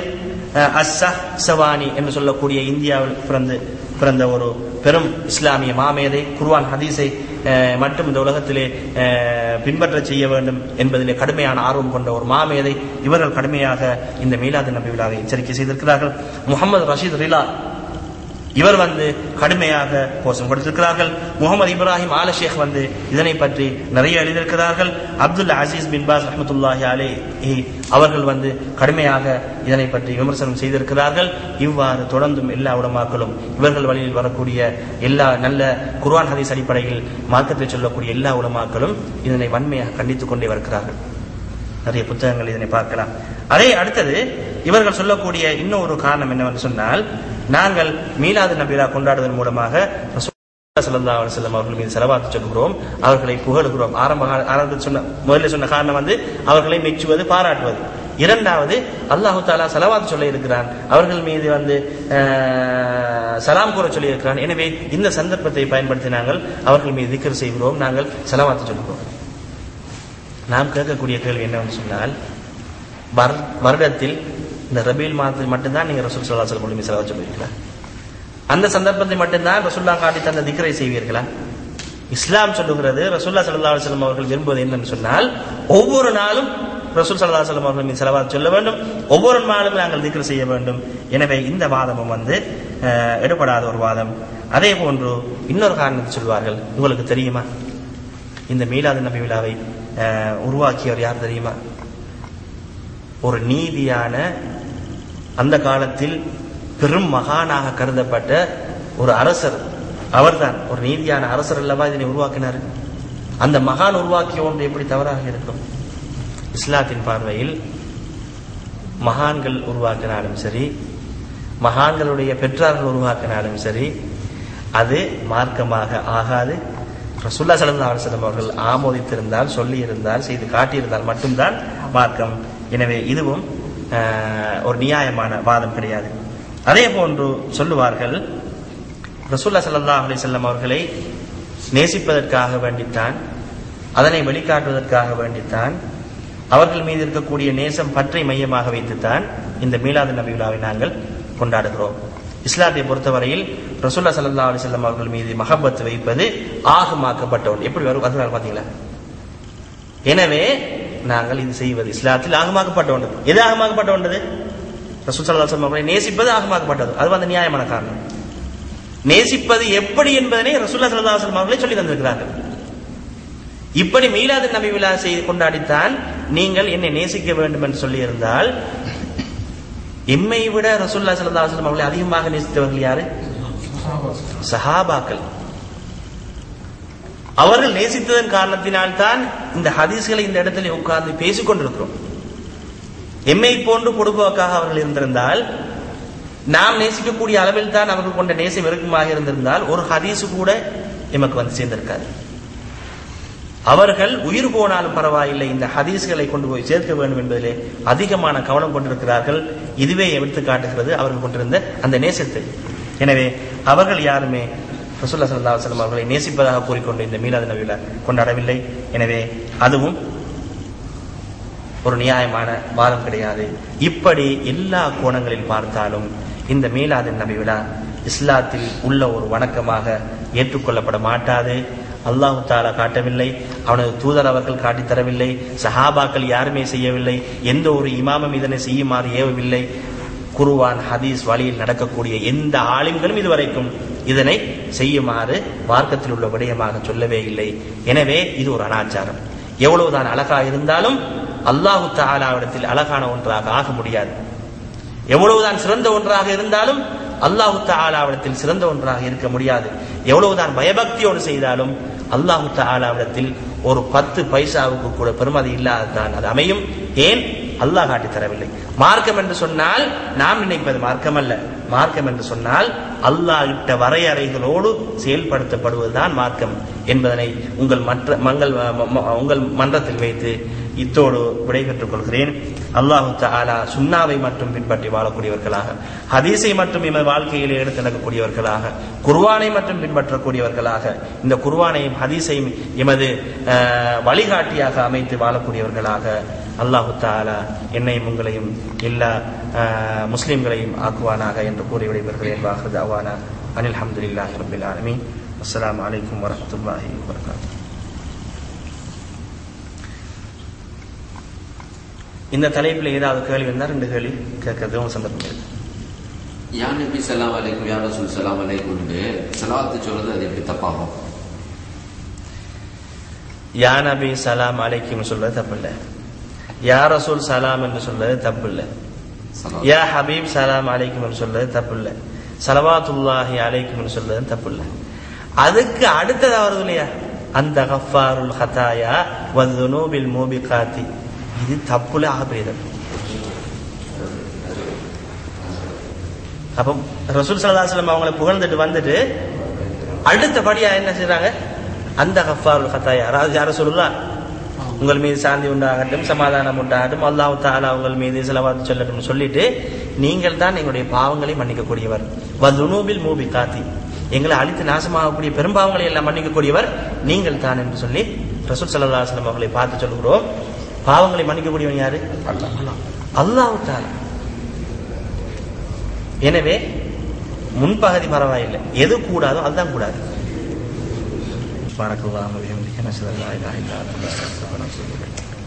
அஹ், அஸ்ஸஹ் சவானி என்று சொல்லக்கூடிய இந்தியாவில் பிறந்து பிறந்த ஒரு பெரும் இஸ்லாமிய மாமேதை குர்ஆன் ஹதீஸை அஹ், மட்டும் இந்த உலகத்திலே அஹ், பின்பற்ற செய்ய வேண்டும் என்பதிலே கடுமையான ஆர்வம் கொண்ட ஒரு மாமேதை இவர்கள் கடுமையாக இந்த மீலாது நபி விழாவை எச்சரிக்கை செய்திருக்கிறார்கள் முகமது ரஷீத் ரிலா இவர் வந்து கடுமையாக கோஷம் கொடுத்திருக்கிறார்கள் முகமது இப்ராஹிம் ஆல ஷேக் வந்து இதனை பற்றி நிறைய எழுதியிருக்கிறார்கள் அப்துல் அசீஸ் பின் பாஸ் ரஹமத்துல்லாஹி அலைஹி அவர்கள் வந்து கடுமையாக இதனை பற்றி விமர்சனம் செய்திருக்கிறார்கள் இவ்வாறு தொடர்ந்தும் எல்லா உலமாக்களும் இவர்கள் வழியில் வரக்கூடிய எல்லா நல்ல குர்ஆன் ஹதீஸ் அடிப்படையில் மார்க்கத்தை சொல்லக்கூடிய எல்லா உலமாக்களும் இதனை வன்மையாக கண்டித்துக் கொண்டே வருகிறார்கள் நிறைய புத்தகங்கள் இதனை பார்க்கலாம் அதே அடுத்தது இவர்கள் சொல்லக்கூடிய இன்னும் ஒரு காரணம் என்னவென்று சொன்னால் நாங்கள் மீலாது நபிலா கொண்டாடுவதன் மூலமாக ரசூலுல்லாஹி ஸல்லல்லாஹு அலைஹி வஸல்லம் அவர்கள் மீது செலவாத்து சொல்கிறோம் அவர்களை புகழுகிறோம் ஆரம்ப கா- ஆரம்பத்தில் சொன்ன முதல்ல சொன்ன காரணம் வந்து அவர்களை மெச்சுவது பாராட்டுவது இரண்டாவது அல்லாஹு தாலா சலவாத் சொல்ல இருக்கிறான் அவர்கள் மீது வந்து அஹ், சலாம் கூற சொல்லி இருக்கிறான் எனவே இந்த சந்தர்ப்பத்தை பயன்படுத்தி நாங்கள் அவர்கள் மீது திக்ர் செய்கிறோம் நாங்கள் செலவாத்து சொல்கிறோம் நாம் கேட்கக்கூடிய கேள்வி என்னவென்று சொன்னால் வர்- வருடத்தில் இந்த ரபீல் மாதத்தில் மட்டும்தான் நீங்க ரசூல் சல்லா சொல்லம் மூலியமா செலவு சொல்லுவீர்களா அந்த சந்தர்ப்பத்தை மட்டும்தான் ரசூல்லா காட்டி தந்த திக்ரை செய்வீர்களா இஸ்லாம் சொல்லுகிறது ரசூல்லா சல்லா அலுவலம் அவர்கள் விரும்புவது என்னன்னு சொன்னால் ஒவ்வொரு நாளும் ரசூல் சல்லா அலுவலம் அவர்கள் மீது செலவாத் சொல்ல வேண்டும் ஒவ்வொரு நாளும் நாங்கள் திக்ர் செய்ய வேண்டும் எனவே இந்த வாதமும் வந்து அஹ், எடுபடாத ஒரு வாதம் அதே போன்று இன்னொரு காரணத்தை சொல்வார்கள் உங்களுக்கு தெரியுமா இந்த மீலாது நபி விழாவை அஹ், உருவாக்கியவர் யார் தெரியுமா ஒரு நீதியான அந்த காலத்தில் பெரும் மகானாக கருதப்பட்ட ஒரு அரசர் அவர்தான் ஒரு நீதியான அரசர் அல்லவா இதனை உருவாக்கினார் அந்த மகான் உருவாக்கிய ஒன்று எப்படி தவறாக இருக்கும் இஸ்லாத்தின் பார்வையில் மகான்கள் உருவாக்கினாலும் சரி மகான்களுடைய பெற்றார்கள் உருவாக்கினாலும் சரி அது மார்க்கமாக ஆகாது ரசூல்லா ஸல்லல்லாஹு அலைஹி வஸல்லம் அவர்கள் ஆமோதித்திருந்தால் சொல்லி இருந்தால் செய்து காட்டியிருந்தால் மட்டும்தான் மார்க்கம் எனவே இதுவும் ஆஹ், ஒரு நியாயமான வாதம் கிடையாது அதே போன்று சொல்லுவார்கள் ரசூல்லா ஸல்லல்லாஹு அலைஹி வஸல்லம் அவர்களை நேசிப்பதற்காக வேண்டித்தான் அதனை வெளிக்காட்டுவதற்காக வேண்டித்தான் அவர்கள் மீது இருக்கக்கூடிய நேசம் பற்றை மையமாக வைத்துத்தான் இந்த மீலாது நபி விழாவை நாங்கள் கொண்டாடுகிறோம் இஸ்லாத்தை பொறுத்தவரையில் ரசூல்லா ஸல்லல்லாஹு அலைஹி வஸல்லம் அவர்கள் மீது மஹப்பத் வைப்பது ஆகமாக்கப்பட்ட ஒன்று எப்படி வரும் அதுதான் பாத்தீங்களா எனவே நாங்கள் இது செய்வது இஸ்லாத்தில் ஆகமாக்கப்பட்ட ஒன்று எது ஆகமாக்கப்பட்ட ஒன்றது ரசூல் ஸல்லல்லாஹு அலைஹி வஸல்லம் அவர்களை நேசிப்பது ஆகமாக்கப்பட்டது அது வந்து நியாயமான காரணம் நேசிப்பது எப்படி என்பதனை ரசூல்லா ஸல்லல்லாஹு அலைஹி வஸல்லம் அவர்களே சொல்லி தந்திருக்கிறார்கள் இப்படி மீலாது நபி விழா செய்து கொண்டாடித்தான் நீங்கள் என்னை நேசிக்க வேண்டும் என்று சொல்லி இருந்தால் எம்மை விட ரசூல்லா ஸல்லல்லாஹு அலைஹி வஸல்லம் அவர்களை அதிகமாக நேசித்தவர்கள் யாரு சஹாபாக்கள் அவர்கள் நேசித்ததன் காரணத்தினால் தான் இந்த ஹதீஸ்களை இந்த இடத்துல உட்கார்ந்து பேசிக் கொண்டிருக்கிறோம் எம்மை போன்று பொடுபோக்காக அவர்கள் இருந்திருந்தால் நாம் நேசிக்கக்கூடிய அளவில் தான் அவர்கள் கொண்ட நேசம் இருக்குமாக இருந்திருந்தால் ஒரு ஹதீஸ் கூட எமக்கு வந்து சேர்ந்திருக்காது அவர்கள் உயிர் போனாலும் பரவாயில்லை இந்த ஹதீஸ்களை கொண்டு போய் சேர்க்க வேண்டும் என்பதிலே அதிகமான கவனம் கொண்டிருக்கிறார்கள் இதுவே எடுத்து காட்டுகிறது அவர்கள் கொண்டிருந்த அந்த நேசத்தை எனவே அவர்கள் யாருமே ரசூல்லா ஸல்லல்லாஹு அலைஹி வஸல்லம் அவர்களை நேசிப்பதாக கூறிக்கொண்டு இந்த மீலாது நபியில கொண்டாடவில்லை எனவே அதுவும் ஒரு நியாயமான வாதம் கிடையாது இப்படி எல்லா கோணங்களில் பார்த்தாலும் இந்த மீலாது நபி விழா இஸ்லாத்தில் உள்ள ஒரு வணக்கமாக ஏற்றுக்கொள்ளப்பட மாட்டாது அல்லாஹு தாலா காட்டவில்லை அவனது தூதர் அவர்கள் காட்டித் தரவில்லை சஹாபாக்கள் யாருமே செய்யவில்லை எந்த ஒரு இமாமும் இதனை செய்யுமாறு ஏவவில்லை குருவான் ஹதீஸ் வழியில் நடக்கக்கூடிய எந்த ஆலிம்களும் இதுவரைக்கும் இதனை செய்யுமாறு மார்க்கத்தில் உள்ள விடயமாக சொல்லவே இல்லை எனவே இது ஒரு அனாச்சாரம் எவ்வளவுதான் அழகா இருந்தாலும் அல்லாஹு தாலாவிடத்தில் அழகான ஒன்றாக ஆக முடியாது எவ்வளவுதான் சிறந்த ஒன்றாக இருந்தாலும் அல்லாஹு தாலாவிடத்தில் சிறந்த ஒன்றாக இருக்க முடியாது எவ்வளவுதான் பயபக்தியோடு செய்தாலும் அல்லாஹு தாலாவிடத்தில் ஒரு பத்து பைசாவுக்கு கூட பெருமதி இல்லாததான் அது அமையும் ஏன் அல்லாஹ் காட்டி தரவில்லை மார்க்கம் என்று சொன்னால் நாம் நினைப்பது மார்க்கம் அல்ல மார்க்கம் என்று சொன்னால் அல்லாஹ் இட்ட வரையறைகளோடு செயல்படுத்தப்படுவதுதான் மார்க்கம் என்பதனை உங்கள் மற்ற மங்கள் ம- ம- உங்கள் மன்றத்தில் வைத்து இத்தோடு விடைபெற்றுக் கொள்கிறேன் அல்லாஹு தஆலா சுன்னாவை மட்டும் பின்பற்றி வாழக்கூடியவர்களாக ஹதீஸை மட்டும் எமது வாழ்க்கையில் எடுத்து நடக்கக்கூடியவர்களாக குர்ஆனை மட்டும் பின்பற்றக்கூடியவர்களாக இந்த குர்ஆனையும் ஹதீஸையும் எமது அஹ், வழிகாட்டியாக அமைத்து வாழக்கூடியவர்களாக அல்லாஹு தாலா என்னையும் உங்களையும் எல்லா ஆஹ், முஸ்லிம்களையும் ஆக்குவானாக என்று கூறி விடைபெறுகிறேன் வாஹது அவானா அனில் அஹமதுல்லாஹி ரபில் ஆலமீன் அஸ்ஸலாமு அலைக்கும் வரஹ்மத்துல்லாஹி வபரகாத்துஹு இந்த தலைப்பில் ஏதாவது கேள்வி இருந்தால் ரெண்டு கேள்வி கேட்கறதும் சந்தர்ப்பம் இருக்கு யா நபி சலாம் அலைக்கும் யா ரசூல் சலாம் அலைக்கும்னு சலாத்து சொல்றது அது எப்படி தப்பாகும் யா நபி சலாம் அலைக்கும் சொல்றது தப்பில்லை யா ரசூல் சலாம் என்று சொல்றது தப்பில்லை சலாம் யா ஹபீப் சலாம் அலைக்கும் என்று சொல்றது தப்பில்லை சலவாத்துல்லாஹி அலைக்கும் என்று சொல்றது தப்பில்லை அதுக்கு அடுத்தது வருது இல்லையா அந்த கஃபாருல் ஹதாயா வதுனூபில் மூபிகாத்தி இது தப்புல ஆகப்பெரிய தப்பு அப்போ ரசூல் சல்லாஹம் அவங்களை புகழ்ந்துட்டு வந்துட்டு அடுத்தபடியா என்ன செய்றாங்க அந்த கஃபாருல் ஹத்தாயா அதாவது யார சொல்லலாம் உங்கள் மீது சாந்தி உண்டாகட்டும் சமாதானம் உண்டாகட்டும் அல்லாஹ் தாலா உங்கள் மீது செலவாத்து சொல்லட்டும் சொல்லிட்டு நீங்கள் தான் எங்களுடைய பாவங்களை மன்னிக்கக்கூடியவர் வதுனூபில் மூபி காத்தி எங்களை அழித்து நாசமாகக்கூடிய பெரும்பாவங்களை எல்லாம் மன்னிக்கக்கூடியவர் நீங்கள் தான் என்று சொல்லி ரசூல் சல்லா அலுவலம் அவர்களை பார்த்து சொல்கிறோம் பாவங்களை மன்னிக்கக்கூடியவன் யாரு அல்லாஹ் தாலா எனவே முன்பகுதி பரவாயில்லை எது கூடாதோ அதுதான் கூடாது بارك الله وبحمدك نشهد ان لا اله الا انت نستغفرك ونتوب اليك